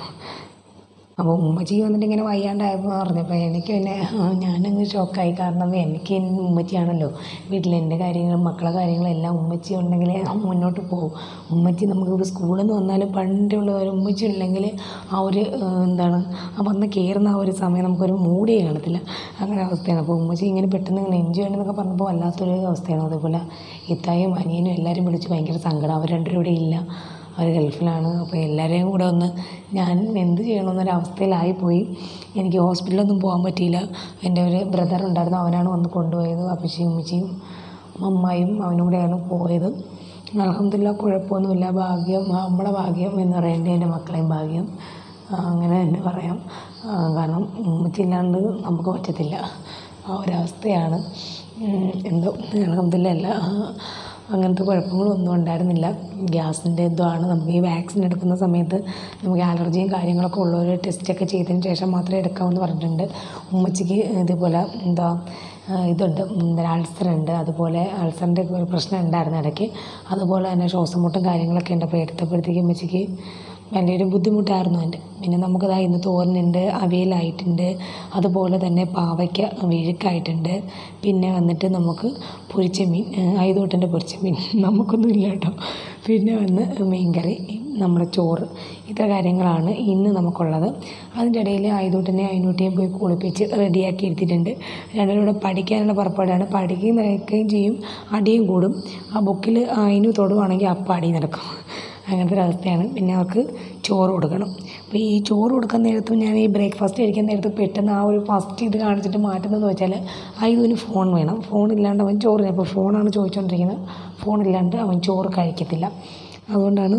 അപ്പോൾ ഉമ്മച്ചി വന്നിട്ട് ഇങ്ങനെ വയ്യാണ്ടായപ്പോൾ പറഞ്ഞപ്പോൾ എനിക്ക് പിന്നെ ആ, ഞാനങ്ങ് ഷോക്കായി കാരണം എനിക്ക് എൻ്റെ ഉമ്മച്ചിയാണല്ലോ വീട്ടിൽ എൻ്റെ കാര്യങ്ങളും മക്കളെ കാര്യങ്ങളും എല്ലാം ഉമ്മച്ചി ഉണ്ടെങ്കിലേ മുന്നോട്ട് പോകും ഉമ്മച്ചി നമുക്ക് ഇവിടെ സ്കൂളിൽ നിന്ന് വന്നാലും പണ്ടുള്ള ഒരു ഉമ്മച്ചി ഉണ്ടെങ്കിൽ ആ ഒരു ആ, എന്താണ് ആ വന്ന് കയറുന്ന ആ ഒരു സമയം നമുക്കൊരു മൂടിയേ കാണത്തില്ല അങ്ങനെ അവസ്ഥയാണ് അപ്പോൾ ഉമ്മച്ചി ഇങ്ങനെ പെട്ടെന്ന് ഇങ്ങനെ എൻജോയ് ചെയ്യണമെന്നൊക്കെ പറഞ്ഞപ്പോൾ വല്ലാത്തൊരു അവസ്ഥയാണ് അതേപോലെ ഇത്തായും അനിയനും എല്ലാവരും വിളിച്ച് ഭയങ്കര സങ്കടം അവർ രണ്ടുപേരും ഇവിടെ ഇല്ല അവർ ഗൾഫിലാണ് അപ്പോൾ എല്ലാവരെയും കൂടെ ഒന്ന് ഞാൻ എന്ത് ചെയ്യണമെന്നൊരവസ്ഥയിലായിപ്പോയി എനിക്ക് ഹോസ്പിറ്റലൊന്നും പോകാൻ പറ്റിയില്ല എൻ്റെ ഒരു ബ്രദർ ഉണ്ടായിരുന്നു അവനാണ് വന്ന് കൊണ്ടുപോയത് അപ്പച്ചിയും ഉമ്മച്ചിയും അമ്മായും അവനും കൂടെയാണ് പോയത് അലഹമില്ല കുഴപ്പമൊന്നുമില്ല ഭാഗ്യം നമ്മളെ ഭാഗ്യം എന്ന് പറയേണ്ടത് എൻ്റെ മക്കളെയും ഭാഗ്യം ആ, അങ്ങനെ തന്നെ പറയാം ആ, കാരണം ഉമ്മച്ചി ഇല്ലാണ്ട് നമുക്ക് പറ്റത്തില്ല ആ ഒരവസ്ഥയാണ് ഉം, എന്തോ അലഹമില്ല എല്ലാ അങ്ങനത്തെ കുഴപ്പങ്ങളൊന്നും ഉണ്ടായിരുന്നില്ല ഗ്യാസിൻ്റെ ഇതുമാണ് നമുക്ക് ഈ വാക്സിൻ എടുക്കുന്ന സമയത്ത് നമുക്ക് അലർജിയും കാര്യങ്ങളൊക്കെ ഉള്ളവർ ടെസ്റ്റൊക്കെ ചെയ്തതിന് ശേഷം മാത്രമേ എടുക്കാവൂന്ന് പറഞ്ഞിട്ടുണ്ട് ഉമ്മച്ചിക്ക് ഇതേപോലെ എന്താ ആ, ഇതുണ്ട് എന്താ അൾസർ ഉണ്ട് അതുപോലെ അൾസറിൻ്റെ ഒരു പ്രശ്നം ഉണ്ടായിരുന്നു ഇടയ്ക്ക് അതുപോലെ തന്നെ ശ്വാസം മുട്ടും കാര്യങ്ങളൊക്കെ ഉണ്ട് അപ്പോൾ എടുത്തപ്പോഴത്തേക്കും ഉമ്മച്ചിക്ക് വലിയൊരു ബുദ്ധിമുട്ടായിരുന്നു എൻ്റെ പിന്നെ നമുക്കതാ ഇന്ന് തോരനുണ്ട് അവിയലായിട്ടുണ്ട് അതുപോലെ തന്നെ പാവയ്ക്ക വിഴുക്കായിട്ടുണ്ട് പിന്നെ വന്നിട്ട് നമുക്ക് പൊരിച്ച മീൻ ഐതോട്ടൻ്റെ പൊരിച്ച മീൻ നമുക്കൊന്നും ഇല്ല കേട്ടോ പിന്നെ വന്ന് മീൻകറി നമ്മുടെ ചോറ് ഇത്ര കാര്യങ്ങളാണ് ഇന്ന് നമുക്കുള്ളത് അതിൻ്റെ ഇടയിൽ ആയതോട്ടനെ അതിനൂട്ടിയും പോയി കുളിപ്പിച്ച് റെഡിയാക്കി എടുത്തിട്ടുണ്ട് രണ്ടുപേരും കൂടെ പഠിക്കാനുള്ള പുറപ്പാടാണ് പഠിക്കുകയും നടക്കുകയും ചെയ്യും അടിയും കൂടും ആ ബുക്കിൽ അതിന് തൊടുവാണെങ്കിൽ അപ്പം അടി നടക്കും അങ്ങനത്തെ ഒരു അവസ്ഥയാണ് പിന്നെ അവർക്ക് ചോറ് കൊടുക്കണം അപ്പോൾ ഈ ചോറ് കൊടുക്കുന്ന നേരത്തും ഞാൻ ഈ ബ്രേക്ക്ഫാസ്റ്റ് കഴിക്കുന്ന നേരത്ത് പെട്ടെന്ന് ആ ഒരു ഫസ്റ്റ് ഇത് കാണിച്ചിട്ട് മാറ്റുന്നതെന്ന് വെച്ചാൽ അതിന് ഫോൺ വേണം ഫോൺ ഇല്ലാണ്ട് അവൻ ചോറ് ഇപ്പോൾ ഫോണാണ് ചോദിച്ചുകൊണ്ടിരിക്കുന്നത് ഫോൺ ഇല്ലാണ്ട് അവൻ ചോറ് കഴിക്കത്തില്ല അതുകൊണ്ടാണ്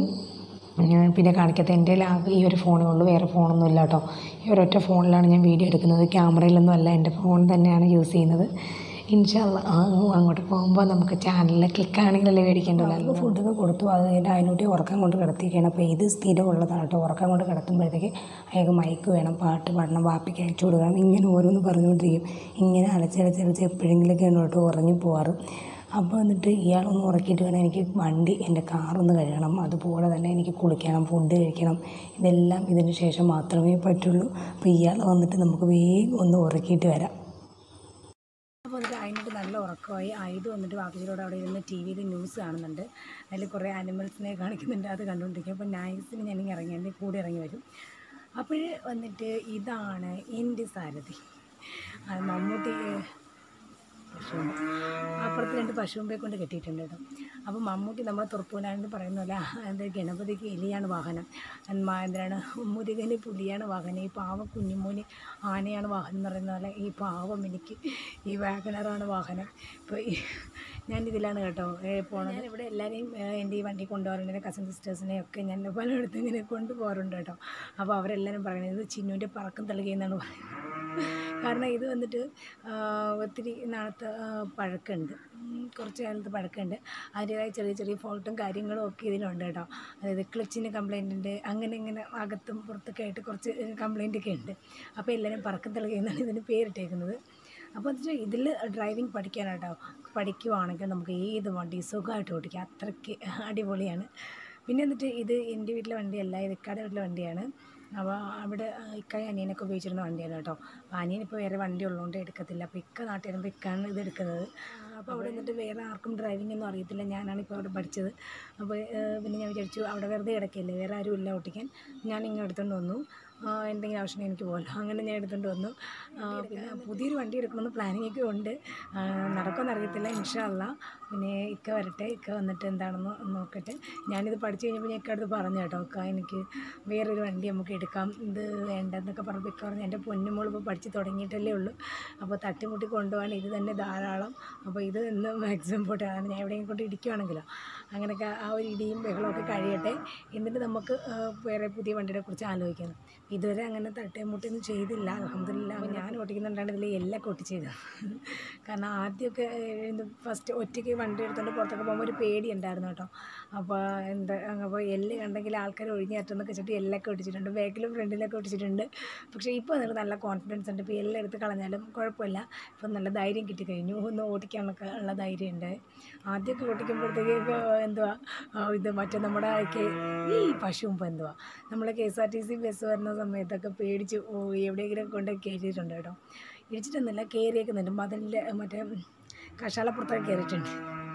ഞാൻ പിന്നെ കാണിക്കാത്തത് എൻ്റെ ആകെ ഈ ഒരു ഫോണേ ഉള്ളൂ വേറെ ഫോണൊന്നും ഇല്ല കേട്ടോ ഈ ഒരൊറ്റ ഫോണിലാണ് ഞാൻ വീഡിയോ എടുക്കുന്നത് ക്യാമറയിലൊന്നും അല്ല എൻ്റെ ഫോൺ തന്നെയാണ് യൂസ് ചെയ്യുന്നത് ഇൻഷാല്ല അങ്ങോട്ട് പോകുമ്പോൾ നമുക്ക് ചാനലിൽ ക്ലിക്കാണെങ്കിലല്ലേ മേടിക്കേണ്ടത് അപ്പോൾ ഫുഡൊക്കെ കൊടുത്തു അത് കഴിഞ്ഞിട്ട് അതിനോട്ട് ഉറക്കം കൊണ്ട് കിടത്തിയിരിക്കുകയാണ് അപ്പോൾ ഇത് സ്ഥിരമുള്ളതാണ് കേട്ടോ ഉറക്കം കൊണ്ട് കിടത്തുമ്പോഴത്തേക്ക് അയാൾക്ക് മയക്ക് വേണം പാട്ട് പാടണം വാപ്പിക്ക് അയച്ചു കൊടുക്കണം ഇങ്ങനെ ഓരോന്ന് പറഞ്ഞുകൊണ്ടിരിക്കും ഇങ്ങനെ അലച്ചലച്ചലച്ച് എപ്പോഴെങ്കിലൊക്കെയാണ് കേട്ടോ ഉറങ്ങി പോവാറ് അപ്പോൾ എന്നിട്ട് ഇയാളൊന്ന് ഉറക്കിയിട്ട് വേണം എനിക്ക് വണ്ടി എൻ്റെ കാറൊന്ന് കഴുകണം അതുപോലെ തന്നെ എനിക്ക് കുളിക്കണം ഫുഡ് കഴിക്കണം ഇതെല്ലാം ഇതിന് ശേഷം മാത്രമേ പറ്റുള്ളൂ അപ്പോൾ ഇയാൾ വന്നിട്ട് നമുക്ക് വേഗം ഒന്ന് ഉറക്കിയിട്ട് വരാം അപ്പോൾ എന്നിട്ട് അതിനിട്ട് നല്ല ഉറക്കമായി ആയത് വന്നിട്ട് വാപ്പിച്ചിലോട് അവിടെ ഇരുന്ന് ടി വിയിൽ ന്യൂസ് കാണുന്നുണ്ട് അതിൽ കുറേ ആനിമൽസിനെ കാണിക്കുന്നുണ്ട് അത് കണ്ടുകൊണ്ടിരിക്കും അപ്പോൾ നൈസിന് ഞാനിങ്ങനെ ഇറങ്ങി എൻ്റെ കൂടെ ഇറങ്ങി വരും അപ്പോൾ വന്നിട്ട് ഇതാണ് എൻ്റെ സാരഥി ആ മമ്മൂട്ടി പശുവിന് അപ്പുറത്ത് രണ്ട് പശുവിനെ കൊണ്ട് കെട്ടിയിട്ടുണ്ട് കേട്ടോ അപ്പോൾ മമ്മൂട്ടി നമ്മൾ തുറപ്പൂനാണെന്ന് പറയുന്ന പോലെ എന്താ ഗണപതിക്ക് എലിയാണ് വാഹനം എന്മാ എന്താണ് മുരുകന് പുലിയാണ് വാഹനം ഈ പാവ കുഞ്ഞുമോന് ആനയാണ് വാഹനം എന്ന് പറയുന്ന പോലെ ഈ പാവം എനിക്ക് ഈ വാഗണറാണ് വാഹനം ഇപ്പോൾ ഈ ഞാൻ ഇതിലാണ് കേട്ടോ ഏ, പോണത് ഞാൻ ഇവിടെ എല്ലാവരെയും ഏ, എൻ്റെ ഈ വണ്ടി കൊണ്ടുപോകാറുണ്ട് എൻ്റെ കസിൻ സിസ്റ്റേഴ്സിനെ ഒക്കെ ഞാൻ പലയിടത്തും ഇങ്ങനെ കൊണ്ടുപോകാറുണ്ട് കേട്ടോ അപ്പോൾ അവരെല്ലാവരും പറയുന്നത് ഇത് ചിന്നുവിൻ്റെ പറക്കം തളികയെന്നാണ് പറയുന്നത് കാരണം ഇത് വന്നിട്ട് ആ, ഒത്തിരി നാളത്തെ ആ, പഴക്കമുണ്ട് ഉം, കുറച്ച് കാലത്ത് പഴക്കമുണ്ട് അതിൻ്റേതായ ചെറിയ ചെറിയ ഫോൾട്ടും കാര്യങ്ങളും ഒക്കെ ഇതിലുണ്ട് കേട്ടോ അതായത് ക്ലച്ചിന് കംപ്ലൈൻ്റ് ഉണ്ട് അങ്ങനെ ഇങ്ങനെ അകത്തും പുറത്തൊക്കെ ആയിട്ട് കുറച്ച് കംപ്ലൈൻ്റ് ഒക്കെ ഉണ്ട് അപ്പോൾ എല്ലാവരും പറക്കം തളികയെന്നാണ് ഇതിന് പേരിട്ടേക്കുന്നത് അപ്പോൾ എന്ന് വെച്ചാൽ ഇതിൽ ഡ്രൈവിംഗ് പഠിക്കാനാട്ടോ പഠിക്കുവാണെങ്കിൽ നമുക്ക് ഏത് വണ്ടി സുഖമായിട്ട് ഓടിക്കാം അത്രയ്ക്ക് അടിപൊളിയാണ് പിന്നെ എന്നിട്ട് ഇത് എൻ്റെ വീട്ടിലെ വണ്ടിയല്ല ഇത് ഇക്കാടെ വീട്ടിലെ വണ്ടിയാണ് അപ്പോൾ അവിടെ ഇക്കായ അനിയനൊക്കെ ഉപയോഗിച്ചിരുന്ന വണ്ടിയാണ് കേട്ടോ അപ്പോൾ അനിയൻ ഇപ്പോൾ വേറെ വണ്ടി ഉള്ളതുകൊണ്ട് എടുക്കത്തില്ല അപ്പോൾ ഇക്ക നാട്ടിൽ വരുമ്പോൾ ഇക്കാണ് ഇത് എടുക്കുന്നത് അപ്പോൾ അവിടെ നിന്നിട്ട് വേറെ ആർക്കും ഡ്രൈവിംഗ് ഒന്നും അറിയത്തില്ല ഞാനാണ് ഇപ്പോൾ അവിടെ പഠിച്ചത് അപ്പോൾ ഏഹ്, പിന്നെ ഞാൻ വിചാരിച്ചു അവിടെ വെറുതെ കിടക്കില്ലേ വേറെ ആരും ഇല്ല ഓട്ടിക്കാൻ ഞാൻ ഇങ്ങനെ എടുത്തുകൊണ്ട് വന്നു ആ, എന്തെങ്കിലും ആവശ്യം എനിക്ക് പോകല്ലോ അങ്ങനെ ഞാൻ എടുത്തുകൊണ്ട് വന്നു ആ, പിന്നെ പുതിയൊരു വണ്ടി എടുക്കണമെന്ന് പ്ലാനിങ് ഒക്കെ ഉണ്ട് ആ, നടക്കുമെന്ന് അറിയത്തില്ല ഇൻഷാല്ല പിന്നെ ഇക്ക വരട്ടെ ഇക്ക വന്നിട്ട് എന്താണെന്ന് നോക്കട്ടെ ഞാനിത് പഠിച്ചു കഴിഞ്ഞപ്പോൾ ഞാൻ ഇക്കടുത്ത് പറഞ്ഞു കേട്ടോ അക്ക എനിക്ക് വേറൊരു വണ്ടി നമുക്ക് എടുക്കാം ഇത് വേണ്ടെന്നൊക്കെ പറഞ്ഞപ്പോൾ ഇക്ക പറഞ്ഞു എൻ്റെ പൊന്നുമോൾ ഇപ്പോൾ പഠിച്ച് തുടങ്ങിയിട്ടല്ലേ ഉള്ളൂ അപ്പോൾ തട്ടിമുട്ടി കൊണ്ടുപോകാൻ ഇത് തന്നെ ധാരാളം അപ്പോൾ ഇത് എന്ന് മാക്സിമം പോട്ടെ അതാണ് ഞാൻ എവിടെയും കൊണ്ട് ഇടിക്കുവാണെങ്കിലോ അങ്ങനെയൊക്കെ ആ ഒരു ഇടിയും ബഹളമൊക്കെ കഴിയട്ടെ എന്നിട്ട് നമുക്ക് ആ, വേറെ പുതിയ വണ്ടിയെ കുറിച്ച് ആലോചിക്കണം ഇതുവരെ അങ്ങനെ തട്ടേ മുട്ടൊന്നും ചെയ്തില്ല അലഹമില്ല ഞാൻ ഓടിക്കുന്നുണ്ടാണ് ഇതിൽ എല്ലൊക്കെ ഒട്ടിച്ചത് കാരണം ആദ്യമൊക്കെ ഫസ്റ്റ് ഒറ്റയ്ക്ക് വണ്ടി എടുത്തുകൊണ്ട് പുറത്തൊക്കെ പോകുമ്പോൾ ഒരു പേടി ഉണ്ടായിരുന്നു കേട്ടോ അപ്പോൾ എന്താ അപ്പോൾ എല്ല് കണ്ടെങ്കിൽ ആൾക്കാർ ഒഴിഞ്ഞാറ്റെന്നൊക്കെ വെച്ചിട്ട് എല്ലൊക്കെ ഒട്ടിച്ചിട്ടുണ്ട് ബാക്കിലും ഫ്രണ്ടിലൊക്കെ ഒട്ടിച്ചിട്ടുണ്ട് പക്ഷേ ഇപ്പോൾ എനിക്ക് നല്ല കോൺഫിഡൻസ് ഉണ്ട് ഇപ്പോൾ എല്ലാം എടുത്ത് കളഞ്ഞാലും കുഴപ്പമില്ല ഇപ്പം നല്ല ധൈര്യം കിട്ടിക്കഴിഞ്ഞു ഒന്ന് ഓടിക്കാനൊക്കെ ഉള്ള ധൈര്യമുണ്ട് ആദ്യമൊക്കെ ഓടിക്കുമ്പോഴത്തേക്ക് ഇപ്പോൾ എന്തുവാ ആ, ഇത് മറ്റേ നമ്മുടെ കെ ഈ പശുവും എന്തുവാ നമ്മളെ K S R T C bus വരുന്ന സമയത്തൊക്കെ പേടിച്ച് ഓ എവിടെയെങ്കിലും കൊണ്ട് കയറ്റിയിട്ടുണ്ട് കേട്ടോ ഇടിച്ചിട്ടൊന്നുമില്ല കയറിയേക്കുന്നുണ്ട് മതിലിൻ്റെ മറ്റേ കഷാലപ്പുറത്തൊക്കെ കയറിയിട്ടുണ്ട്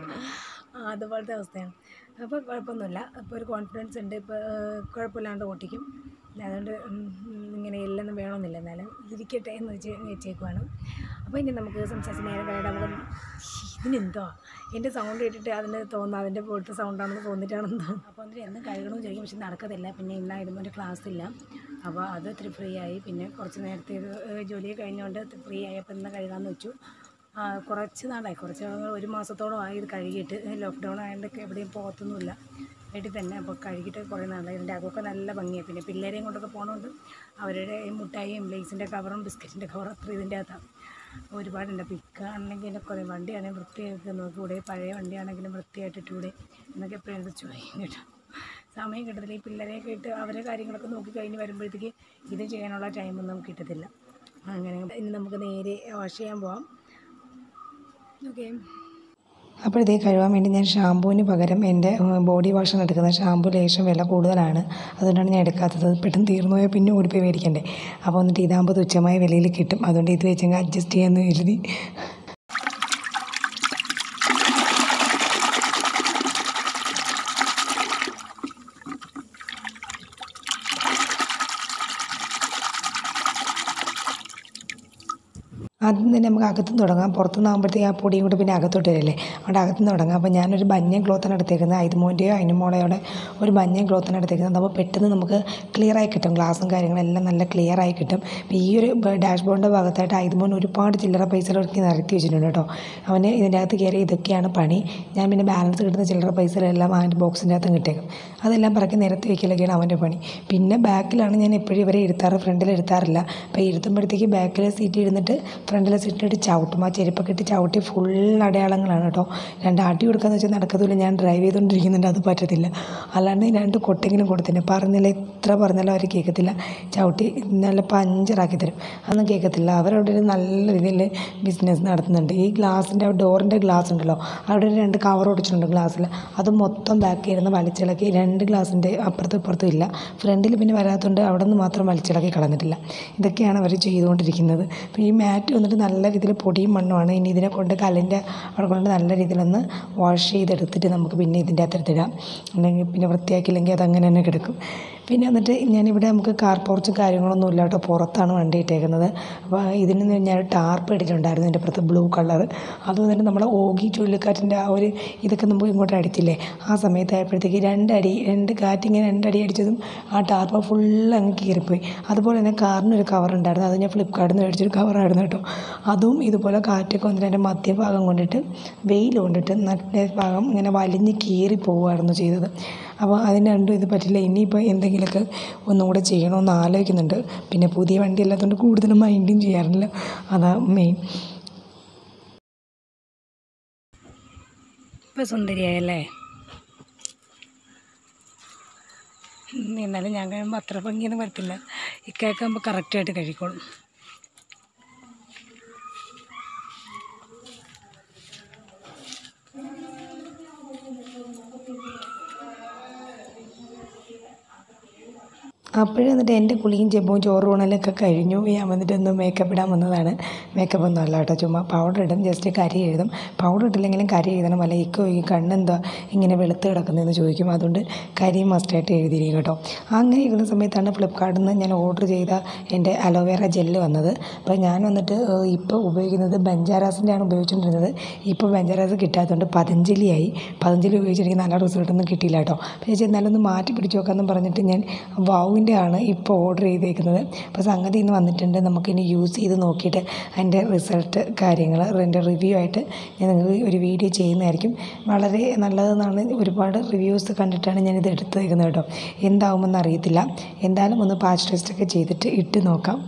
ആ, അതുപോലത്തെ അവസ്ഥയാണ് അപ്പോൾ കുഴപ്പമൊന്നുമില്ല ഇപ്പോൾ ഒരു കോൺഫിഡൻസ് ഉണ്ട് ഇപ്പോൾ കുഴപ്പമില്ലാണ്ട് ഓട്ടിക്കും അതുകൊണ്ട് ഉം, ഇങ്ങനെ എല്ലൊന്നും വേണമെന്നില്ല എന്നാലും ഇരിക്കട്ടെ എന്ന് വെച്ച് വെച്ചേക്കുവാണ് അപ്പോൾ ഇനി നമുക്ക് സംസാരിച്ച് നേരെ കഴിയാൻ നമുക്ക് ഇതിനെന്തോ എൻ്റെ സൗണ്ട് കേട്ടിട്ട് അതിന് തോന്നുന്നു അതിൻ്റെ പോലത്തെ സൗണ്ടാണെന്ന് തോന്നിയിട്ടാണെന്ന് തോന്നുന്നു അപ്പോൾ എന്നിട്ട് എന്നും കഴുകണമെന്ന് ചോദിക്കും പക്ഷെ നടക്കത്തില്ല പിന്നെ ഇന്നായിരുന്നു ഒരു ക്ലാസ് ഇല്ല അപ്പോൾ അത് ഇത്തിരി ഫ്രീ ആയി പിന്നെ കുറച്ച് നേരത്തെ ഒരു ഏഹ്, ജോലിയൊക്കെ കഴിഞ്ഞുകൊണ്ട് ഫ്രീ ആയപ്പോൾ ഇന്ന് കഴുകാമെന്ന് വെച്ചു ആ, കുറച്ച് നാളായി കുറച്ച് നാൾ- ഒരു മാസത്തോളം ആയി ഇത് കഴുകിയിട്ട് ലോക്ക്ഡൗൺ ആയതുകൊണ്ടൊക്കെ എവിടെയും പോകത്തൊന്നുമില്ല വീട്ടിൽ തന്നെ അപ്പോൾ കഴുകിയിട്ട് കുറേ നാളായി ഇതിൻ്റെ അകമൊക്കെ നല്ല ഭംഗിയാണ് പിന്നെ പിള്ളേരെയും കൊണ്ടൊക്കെ പോകണോണ്ട് അവരുടെ ഈ മുട്ടായിയും ലേസിൻ്റെ കവറും ബിസ്ക്കറ്റിൻ്റെ കവറും അത്ര ഇതിൻ്റെ അകത്താണ് ഒരുപാടുണ്ട് അപ്പോൾ ഇക്കാണെങ്കിൽ എന്നെ കുറേ വണ്ടിയാണെങ്കിൽ വൃത്തിയായിട്ട് നോക്കിക്കൂടെ പഴയ വണ്ടിയാണെങ്കിലും വൃത്തിയായിട്ടിട്ടൂടെ എന്നൊക്കെ എപ്പോഴും ഇത് ചോദിക്കും കേട്ടോ സമയം കിട്ടത്തില്ല ഈ പിള്ളേരെയൊക്കെ ഇട്ട് അവരെ കാര്യങ്ങളൊക്കെ നോക്കി കഴിഞ്ഞ് വരുമ്പോഴത്തേക്ക് ഇത് ചെയ്യാനുള്ള ടൈമൊന്നും നമുക്ക് കിട്ടത്തില്ല അങ്ങനെ ഇനി നമുക്ക് നേരെ വാഷ് ചെയ്യാൻ പോവാം ഓക്കെ അപ്പോൾ ഇതേ കഴുകാൻ വേണ്ടി ഞാൻ ഷാമ്പൂവിന് പകരം എൻ്റെ ബോഡി വാഷാണ് എടുക്കുന്നത് ഷാമ്പു ലേശം വില കൂടുതലാണ് അതുകൊണ്ടാണ് ഞാൻ എടുക്കാത്തത് പെട്ടെന്ന് തീർന്നു പോയാൽ പിന്നെ ഓടിപ്പോയി മേടിക്കണ്ടേ അപ്പോൾ എന്നിട്ട് ഇതാകുമ്പോൾ തുച്ഛമായ വിലയിൽ കിട്ടും അതുകൊണ്ട് ഇത് വെച്ചങ്ങ് അഡ്ജസ്റ്റ് ചെയ്യാമെന്ന് കരുതി ആദ്യം തന്നെ നമുക്ക് അകത്തുനിന്ന് തുടങ്ങാം പുറത്തുനിന്ന് ആകുമ്പോഴത്തേക്ക് ആ പൊടിയും കൂടെ പിന്നെ അകത്തോട്ട് വരില്ലേ അതുകൊണ്ട് അകത്തുനിന്ന് തുടങ്ങാം അപ്പോൾ ഞാനൊരു ബനിയൻ ക്ലോത്താണ് എടുത്തേക്കുന്നത് ഐതുമോൻ്റെയോ അതിനുമോളയോടെ ഒരു ബനിയൻ ക്ലോത്താണ് എടുത്തേക്കുന്നത് അപ്പോൾ പെട്ടെന്ന് നമുക്ക് ക്ലിയർ ആയി കിട്ടും ഗ്ലാസും കാര്യങ്ങളെല്ലാം നല്ല ക്ലിയർ ആയി കിട്ടും അപ്പോൾ ഈ ഒരു ഡാഷ് ബോർഡിൻ്റെ ഭാഗത്തായിട്ട് ഐതുമോൻ ഒരുപാട് ചില്ലറ പൈസകളൊക്കെ നിരത്തി വെച്ചിട്ടുണ്ട് കേട്ടോ അവന് ഇതിൻ്റെ അകത്ത് കയറി ഇതൊക്കെയാണ് പണി ഞാൻ പിന്നെ ബാലൻസ് കിട്ടുന്ന ചില്ലറ പൈസകളെല്ലാം അവൻ്റെ ബോക്സിൻ്റെ അകത്തും കിട്ടേക്കും അതെല്ലാം പറക്കി നിരത്തി വെക്കലൊക്കെയാണ് അവൻ്റെ പണി പിന്നെ ബാക്കിലാണ് ഞാൻ എപ്പോഴും ഇവരെ ഇരുത്താറ് ഫ്രണ്ടിൽ ഇരുത്താറില്ല അപ്പോൾ ഇരുത്തുമ്പോഴത്തേക്ക് ബാക്കിലെ സീറ്റ് ഇരുന്നിട്ട് ഫ്രണ്ടിലെ സീറ്റിലിട്ട് ചവിട്ടും ആ ചെരുപ്പൊക്കെ ഇട്ട് ചവിട്ടി ഫുൾ അടയാളങ്ങളാണ് കേട്ടോ രണ്ട് അടി കൊടുക്കാന്ന് വെച്ചാൽ നടക്കത്തില്ല ഞാൻ ഡ്രൈവ് ചെയ്തുകൊണ്ടിരിക്കുന്നുണ്ട് അത് പറ്റത്തില്ല അല്ലാണ്ട് ഈ രണ്ട് കൊട്ടെങ്കിലും കൊടുത്തിന് പറഞ്ഞില്ല എത്ര പറഞ്ഞാലും അവർ കേൾക്കത്തില്ല ചവിട്ടി നല്ല പഞ്ചറാക്കി തരും അതൊന്നും കേൾക്കത്തില്ല അവരവിടെ ഒരു നല്ല രീതിയിൽ ബിസിനസ് നടത്തുന്നുണ്ട് ഈ ഗ്ലാസിൻ്റെ ഡോറിൻ്റെ ഗ്ലാസ് ഉണ്ടല്ലോ അവിടെ ഒരു രണ്ട് കവർ ഒടിച്ചിട്ടുണ്ട് ഗ്ലാസ്സിൽ അത് മൊത്തം ബാക്കി ഇരുന്ന് വലിച്ചിളക്കി രണ്ട് ഗ്ലാസിൻ്റെ അപ്പുറത്തും ഇപ്പുറത്തും ഇല്ല ഫ്രണ്ടിൽ പിന്നെ വരാത്തതുകൊണ്ട് അവിടെ നിന്ന് മാത്രം വലിച്ചിളക്കി കളഞ്ഞിട്ടില്ല ഇതൊക്കെയാണ് അവർ ചെയ്തുകൊണ്ടിരിക്കുന്നത് അപ്പോൾ ഈ മാറ്റ് വന്നിട്ട് നല്ല രീതിയിൽ പൊടിയും മണ്ണുമാണ് ഇനി ഇതിനെ കൊണ്ട് കല്ലിൻ്റെ അവിടെ കൊണ്ട് നല്ല രീതിയിലൊന്ന് വാഷ് ചെയ്തെടുത്തിട്ട് നമുക്ക് പിന്നെ ഇതിൻ്റെ അകത്തെടുത്തിടാം അല്ലെങ്കിൽ പിന്നെ വൃത്തിയാക്കിയില്ലെങ്കിൽ അത് അങ്ങനെ തന്നെ കിടക്കും പിന്നെ വന്നിട്ട് ഞാനിവിടെ നമുക്ക് കാർ പോർച്ചും കാര്യങ്ങളൊന്നും ഇല്ല കേട്ടോ പുറത്താണ് വണ്ടി ഇട്ടേക്കുന്നത് അപ്പോൾ ഇതിന് ഞാൻ ടാർപ്പ് ഇട്ടിട്ടുണ്ടായിരുന്നു എൻ്റെ പുറത്ത് ബ്ലൂ കളർ അത് വന്നിട്ട് നമ്മളെ ഓഗി ചുഴലിക്കാറ്റിൻ്റെ ആ ഒരു ഇതൊക്കെ നമുക്ക് ഇങ്ങോട്ട് അടിച്ചില്ലേ ആ സമയത്തായപ്പോഴത്തേക്ക് രണ്ടടി രണ്ട് കാറ്റിങ്ങനെ രണ്ടടി അടിച്ചതും ആ ടാർപ്പ് ഫുള്ള് അങ്ങ് കീറിപ്പോയി അതുപോലെ തന്നെ കാറിനൊരു കവർ ഉണ്ടായിരുന്നു അത് ഞാൻ ഫ്ലിപ്കാർട്ടിൽ നിന്ന് മേടിച്ചൊരു കവറായിരുന്നു കേട്ടോ അതും ഇതുപോലെ കാറ്റൊക്കെ വന്നിട്ട് എൻ്റെ മധ്യഭാഗം കൊണ്ടിട്ട് വെയിൽ കൊണ്ടിട്ട് നല്ല ഭാഗം ഇങ്ങനെ വലിഞ്ഞ് കീറി പോവുമായിരുന്നു ചെയ്തത് അപ്പോൾ അതിന് രണ്ടും ഇത് പറ്റില്ല ഇനിയിപ്പോൾ എന്തെങ്കിലുമൊക്കെ ഒന്നുകൂടെ ചെയ്യണമെന്ന് ആലോചിക്കുന്നുണ്ട് പിന്നെ പുതിയ വണ്ടി അല്ലാത്തതുകൊണ്ട് കൂടുതലും മൈൻഡും ചെയ്യാറില്ല അതാ മെയിൻ ഇപ്പം സുന്ദരിയായല്ലേ ഉം, എന്നാലും ഞാൻ കഴിയുമ്പോൾ അത്ര ഭംഗിയൊന്നും വരത്തില്ല ഇക്കാക്കുമ്പോൾ കറക്റ്റായിട്ട് കഴിക്കോളും അപ്പോഴും എന്നിട്ട് എൻ്റെ കുളിയും ചെപ്പവും ചോറ് ഉണലൊക്കെ കഴിഞ്ഞു ഞാൻ വന്നിട്ട് ഒന്ന് മേക്കപ്പ് ഇടാൻ വന്നതാണ് മേക്കപ്പ് ഒന്നും അല്ല കേട്ടോ ചുമ്മാ പൗഡർ ഇടും ജസ്റ്റ് കരി എഴുതും പൗഡർ ഇട്ടില്ലെങ്കിലും കരി എഴുതണം അല്ല ഇക്കോ ഈ കണ്ണെന്താ ഇങ്ങനെ വെളുത്ത് കിടക്കുന്നതെന്ന് ചോദിക്കും അതുകൊണ്ട് കരി മസ്റ്റായിട്ട് എഴുതിയിരിക്കും കേട്ടോ അങ്ങനെ ഇരിക്കുന്ന സമയത്താണ് ഫ്ലിപ്കാർട്ടിൽ നിന്ന് ഞാൻ ഓർഡർ ചെയ്ത എൻ്റെ അലോവേറ ജെല്ല് വന്നത് അപ്പോൾ ഞാൻ വന്നിട്ട് ഇപ്പോൾ ഉപയോഗിക്കുന്നത് ബഞ്ചാരാസിൻ്റെ ആണ് ഉപയോഗിച്ചുകൊണ്ടിരുന്നത് ഇപ്പോൾ ബഞ്ചാരാസ് കിട്ടാത്തതുകൊണ്ട് പതഞ്ജലിയായി പതഞ്ജലി ഉപയോഗിച്ച് എനിക്ക് നല്ല റിസൾട്ടൊന്നും കിട്ടിയില്ല കേട്ടോ അപ്പോൾ ഞാൻ എന്നാലും ഒന്ന് മാറ്റി പിടിച്ച് നോക്കാമെന്ന് പറഞ്ഞിട്ട് ഞാൻ വാവിൻ്റെ ആണ് ഇപ്പോൾ ഓർഡർ ചെയ്തേക്കുന്നത് അപ്പോൾ സംഗതി ഇന്ന് വന്നിട്ടുണ്ട് നമുക്കിനി യൂസ് ചെയ്ത് നോക്കിയിട്ട് അതിൻ്റെ റിസൾട്ട് കാര്യങ്ങൾ അതിൻ്റെ റിവ്യൂ ആയിട്ട് ഞാൻ നിങ്ങൾക്ക് ഒരു വീഡിയോ ചെയ്യുന്നതായിരിക്കും വളരെ നല്ലതെന്നാണ് ഒരുപാട് റിവ്യൂസ് കണ്ടിട്ടാണ് ഞാനിത് എടുത്തേക്കുന്നത് കേട്ടോ എന്താവുമെന്ന് അറിയത്തില്ല എന്തായാലും ഒന്ന് പാച്ച് ടെസ്റ്റൊക്കെ ചെയ്തിട്ട് ഇട്ട് നോക്കാം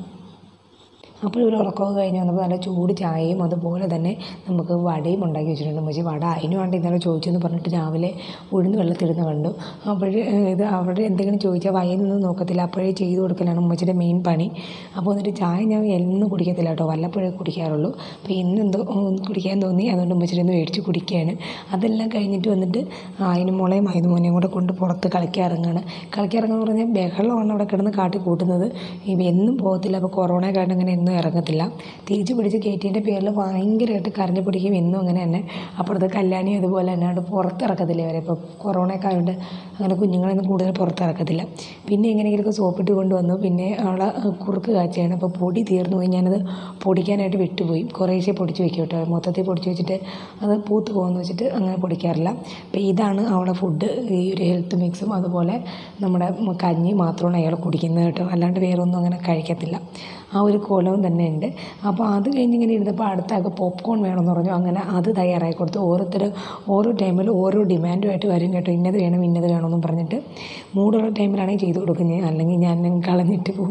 അപ്പോൾ ഒരു ഉറക്കമൊക്കെ കഴിഞ്ഞ് വന്നപ്പോൾ നല്ല ചൂട് ചായയും അതുപോലെ തന്നെ നമുക്ക് വടയും ഉണ്ടാക്കി വെച്ചിട്ടുണ്ട് പക്ഷേ വട അതിന് വേണ്ടി ഇന്നലെ ചോദിച്ചെന്ന് പറഞ്ഞിട്ട് രാവിലെ ഉഴുന്ന് വെള്ളത്തിടുന്ന കണ്ടു അപ്പോഴേ ഇത് അവിടെ എന്തെങ്കിലും ചോദിച്ചാൽ വയയിൽ നിന്ന് നോക്കത്തില്ല അപ്പോഴേ ചെയ്ത് കൊടുക്കലാണ് ഉമ്മച്ചിയുടെ മെയിൻ പണി അപ്പോൾ എന്നിട്ട് ചായ ഞാൻ എന്നും കുടിക്കത്തില്ല കേട്ടോ വല്ലപ്പോഴേ കുടിക്കാറുള്ളൂ അപ്പോൾ ഇന്ന് എന്തോ ഉം, കുടിക്കാൻ തോന്നി അതുകൊണ്ട് ഉമ്മച്ചിയുടെ ഒന്ന് മേടിച്ച് കുടിക്കുകയാണ് അതെല്ലാം കഴിഞ്ഞിട്ട് വന്നിട്ട് അതിന് മുളയും അതിന് മോനെയും കൂടെ കൊണ്ട് പുറത്ത് കളിക്കാൻ ഇറങ്ങുകയാണ് കളിക്കാൻ ഇറങ്ങുക എന്ന് പറഞ്ഞാൽ ബഹളമാണ് അവിടെ കിടന്ന് കാട്ടി കൂട്ടുന്നത് ഇവ എന്നും പോകത്തില്ല അപ്പോൾ കൊറോണ കാരണം അങ്ങനെ എന്നും ഇറങ്ങത്തില്ല തിരിച്ച് പിടിച്ച് കയറ്റിയതിൻ്റെ പേരിൽ ഭയങ്കരമായിട്ട് കരഞ്ഞു പിടിക്കും എന്നും അങ്ങനെ തന്നെ അപ്പുറത്ത് കല്യാണി അതുപോലെ തന്നെ അവിടെ പുറത്തിറക്കത്തില്ല ഇവരെ ഇപ്പോൾ കൊറോണയൊക്കെ ആയതുകൊണ്ട് അങ്ങനെ കുഞ്ഞുങ്ങളൊന്നും കൂടുതൽ പുറത്തിറക്കത്തില്ല പിന്നെ എങ്ങനെയെങ്കിലുമൊക്കെ സോപ്പിട്ട് കൊണ്ടുവന്നു പിന്നെ അവളെ കുറുക്ക് കാച്ചിയാണ് അപ്പോൾ പൊടി തീർന്നു പോയി ഞാനത് പൊടിക്കാനായിട്ട് വിട്ടുപോയി കുറേശ്ശെ പൊടിച്ച് വെക്കും കേട്ടോ മൊത്തത്തിൽ പൊടിച്ച് വെച്ചിട്ട് അത് പൂത്ത് പോകുമെന്ന് വെച്ചിട്ട് അങ്ങനെ പൊടിക്കാറില്ല അപ്പോൾ ഇതാണ് അവളെ ഫുഡ് ഈ ഒരു ഹെൽത്ത് മിക്സും അതുപോലെ നമ്മുടെ കഞ്ഞി മാത്രമാണ് അയാൾ കുടിക്കുന്നത് കേട്ടോ അല്ലാണ്ട് വേറെ ഒന്നും അങ്ങനെ കഴിക്കത്തില്ല ആ ഒരു കോലവും തന്നെ ഉണ്ട് അപ്പോൾ അത് കഴിഞ്ഞ് ഇങ്ങനെ ഇരുന്നപ്പോൾ അടുത്തൊക്കെ പോപ്കോൺ വേണമെന്ന് പറഞ്ഞു അങ്ങനെ അത് തയ്യാറാക്കി കൊടുത്തു ഓരോരുത്തർ ഓരോ ടൈമിൽ ഓരോ ഡിമാൻഡുമായിട്ട് വരും കേട്ടോ ഇന്നത് വേണം ഇന്നത് വേണമെന്നും പറഞ്ഞിട്ട് മൂടുള്ള ടൈമിലാണെങ്കിൽ ചെയ്ത് കൊടുക്കുന്നത് അല്ലെങ്കിൽ ഞാൻ കളഞ്ഞിട്ട് പോകും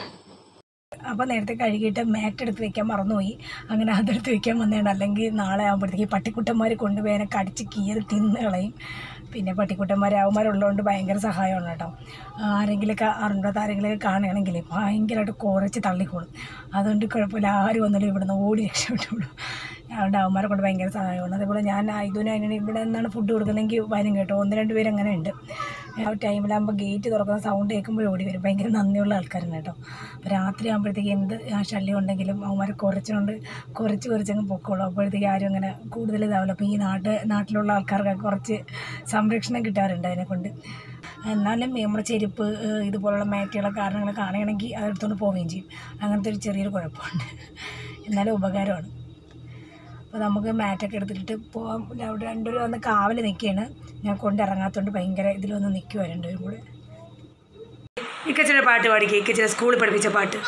അപ്പോൾ നേരത്തെ കഴുകിയിട്ട് മാറ്റ് എടുത്ത് വെക്കാൻ മറന്നുപോയി അങ്ങനെ അതെടുത്ത് വെക്കാൻ വന്നതാണ് അല്ലെങ്കിൽ നാളെ ആകുമ്പോഴത്തേക്ക് പട്ടിക്കുട്ടന്മാർ കൊണ്ടുപോയി അതിനെ കടിച്ച് കീറി തിന്ന് കളയും പിന്നെ പട്ടിക്കുട്ടന്മാർ അവന്മാരുള്ളതുകൊണ്ട് ഭയങ്കര സഹായമാണ് കേട്ടോ ആരെങ്കിലുമൊക്കെ അറിഞ്ഞാത്ത ആരെങ്കിലുമൊക്കെ കാണുകയാണെങ്കിൽ ഭയങ്കരമായിട്ട് കുറച്ച് തള്ളിക്കോളും അതുകൊണ്ട് കുഴപ്പമില്ല ആര് വന്നാലും ഇവിടുന്ന് ഓടി രക്ഷപ്പെട്ടുള്ളൂ അതുകൊണ്ട് അവന്മാരെ കൊണ്ട് ഭയങ്കര സഹായമാണ് അതേപോലെ ഞാൻ ഇതിന് അതിന് ഇവിടെ നിന്നാണ് ഫുഡ് കൊടുക്കുന്നതെങ്കിൽ വരും കേട്ടോ ഒന്ന് രണ്ട് പേര് അങ്ങനെ ഉണ്ട് ആ ടൈമിലാകുമ്പോൾ ഗേറ്റ് തുറക്കുന്ന സൗണ്ട് കേൾക്കുമ്പോൾ ഓടി വരും ഭയങ്കര നന്ദിയുള്ള ആൾക്കാരാണ് കേട്ടോ അപ്പോൾ രാത്രി ആകുമ്പോഴത്തേക്ക് എന്ത് ആ ശല്യം ഉണ്ടെങ്കിലും അവന്മാർ കുറച്ചുകൊണ്ട് കുറച്ച് കുറച്ചങ്ങ് പൊക്കോളും അപ്പോഴത്തേക്ക് ആരും അങ്ങനെ കൂടുതൽ ഇതാവില്ല അപ്പോൾ ഈ നാട്ട് നാട്ടിലുള്ള ആൾക്കാർക്ക് കുറച്ച് സംരക്ഷണം കിട്ടാറുണ്ട് അതിനെക്കൊണ്ട് എന്നാലും നമ്മുടെ ചെരുപ്പ് ഏഹ് ഇതുപോലുള്ള മാറ്റുകളെ കാരണങ്ങൾ കാണുകയാണെങ്കിൽ അതെടുത്തുകൊണ്ട് പോവുകയും ചെയ്യും അങ്ങനത്തെ ഒരു ചെറിയൊരു കുഴപ്പമുണ്ട് എന്നാലും ഉപകാരമാണ് അപ്പോൾ നമുക്ക് മാറ്റൊക്കെ എടുത്തിട്ട് പോകാം അവിടെ രണ്ടുപേരും വന്ന് കാവൽ നിൽക്കുകയാണ് ഞാൻ കൊണ്ടിറങ്ങാത്തതുകൊണ്ട് ഭയങ്കര ഇതിലൊന്ന് നിൽക്കുക രണ്ടുപേരും കൂടെ ഇക്കച്ചിയുടെ പാട്ട് പാടിക്കുക ഇക്കച്ചിയുടെ സ്കൂളിൽ പഠിപ്പിച്ച പാട്ട്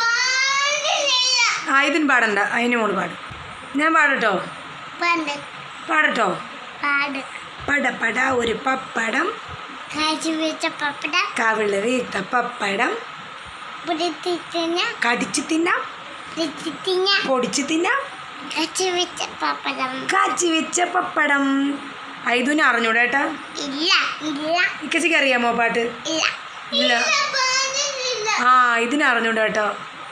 ആ ഇതിന് പാടണ്ട അതിന് മോള് പാടും ഞാൻ പാടട്ടോ പണ്ട് പാടട്ടോ പാട് പട പട ഒരു പപ്പടം കാഴ്ച വെച്ച പപ്പട കവിള് വീത്ത പപ്പടം പുറത്തിന കടിച്ച് തിന്നാം വെച്ചിട്ടിന പൊടിച്ച് തിന്നാം കാഴ്ച വെച്ച പപ്പടം കാച്ചി വെച്ച പപ്പടം ഐതുവിനെ അറിഞ്ഞൂടെ ഏട്ടാ ഇല്ല ഇല്ല ഇക്കച്ചിക്ക് അറിയാമോ പാട്ട് ഇല്ല ഇല്ല പാടുന്നില്ല. ആ ഇതിനെ അറിഞ്ഞൂടെ കേട്ടോ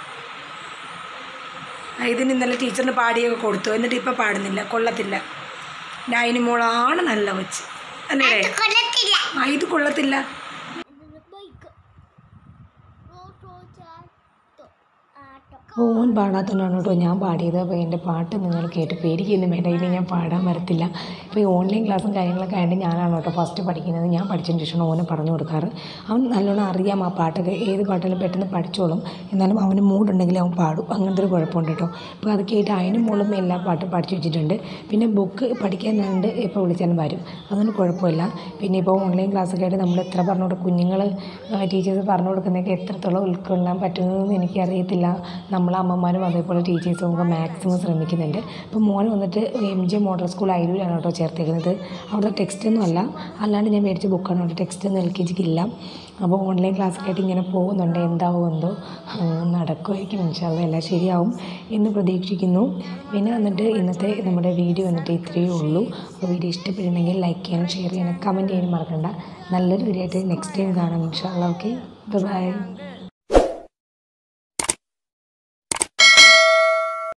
ഇതിന് ഇന്നലെ ടീച്ചറിന് പാടിയൊക്കെ കൊടുത്തു എന്നിട്ട് ഇപ്പം പാടുന്നില്ല കൊള്ളത്തില്ല ഡൈനി മോളാണ് നല്ല വെച്ച് അല്ലേ അത് കൊള്ളത്തില്ല ആ ഇത് കൊള്ളത്തില്ല ഓൻ പാടാത്തതുകൊണ്ടാണ് കേട്ടോ ഞാൻ പാടിയത് അപ്പോൾ എൻ്റെ പാട്ട് നിങ്ങൾ കേട്ട് പേടിക്കൊന്നും വേണ്ട ഇനി ഞാൻ പാടാൻ വരത്തില്ല ഇപ്പോൾ ഈ ഓൺലൈൻ ക്ലാസ്സും കാര്യങ്ങളൊക്കെ ആയിട്ട് ഞാനാണ് കേട്ടോ ഫസ്റ്റ് പഠിക്കുന്നത് ഞാൻ പഠിച്ചതിന് ശേഷമാണ് ഓനെ പറഞ്ഞു കൊടുക്കാറ് അവൻ നല്ലോണം അറിയാം ആ പാട്ടൊക്കെ ഏത് പാട്ടാലും പെട്ടെന്ന് പഠിച്ചോളും എന്നാലും അവന് മൂഡുണ്ടെങ്കിൽ അവൻ പാടും അങ്ങനത്തെ ഒരു കുഴപ്പമുണ്ട് കേട്ടോ അപ്പോൾ അത് കേട്ട് അതിനും മോളും എല്ലാ പാട്ടും പഠിച്ചു വെച്ചിട്ടുണ്ട് പിന്നെ ബുക്ക് പഠിക്കാനുണ്ട് ഇപ്പോൾ വിളിച്ചാലും വരും അതൊന്നും കുഴപ്പമില്ല പിന്നെ ഇപ്പോൾ ഓൺലൈൻ ക്ലാസ്സൊക്കെ ആയിട്ട് നമ്മൾ എത്ര പറഞ്ഞു കൊടുക്കും കുഞ്ഞുങ്ങൾ ടീച്ചേഴ്സ് പറഞ്ഞു കൊടുക്കുന്നതൊക്കെ എത്രത്തോളം ഉൾക്കൊള്ളാൻ പറ്റുന്നതെന്ന് എനിക്കറിയത്തില്ല നമ്മളെ അമ്മമാരും അതേപോലെ ടീച്ചേഴ്സും ഒക്കെ മാക്സിമം ശ്രമിക്കുന്നുണ്ട് അപ്പോൾ മോൻ വന്നിട്ട് എം ജെ മോഡൽ സ്കൂൾ അയിരൂരാണ് കേട്ടോ ചേർത്തേക്കുന്നത് അവിടുത്തെ ടെക്സ്റ്റൊന്നും അല്ല അല്ലാണ്ട് ഞാൻ മേടിച്ച ബുക്കാണ് കേട്ടോ ടെക്സ്റ്റ് ഒന്നും എൽ കെ ജിക്ക് ഇല്ല അപ്പോൾ ഓൺലൈൻ ക്ലാസ്സൊക്കെ ആയിട്ട് ഇങ്ങനെ പോകുന്നുണ്ട് എന്താവും എന്തോ ആ, നടക്കുമായിരിക്കും ഇൻഷാല്ല എല്ലാം ശരിയാവും എന്ന് പ്രതീക്ഷിക്കുന്നു പിന്നെ വന്നിട്ട് ഇന്നത്തെ നമ്മുടെ വീഡിയോ വന്നിട്ട് ഇത്രയേ ഉള്ളൂ അപ്പോൾ വീഡിയോ ഇഷ്ടപ്പെടുന്നെങ്കിൽ ലൈക്ക് ചെയ്യാനും ഷെയർ ചെയ്യാനും കമൻറ്റ് ചെയ്യാനും മറക്കണ്ട നല്ലൊരു വീഡിയോ ആയിട്ട് നെക്സ്റ്റ് ടൈം കാണാം ഇൻഷാല്ല ഓക്കെ ബൈ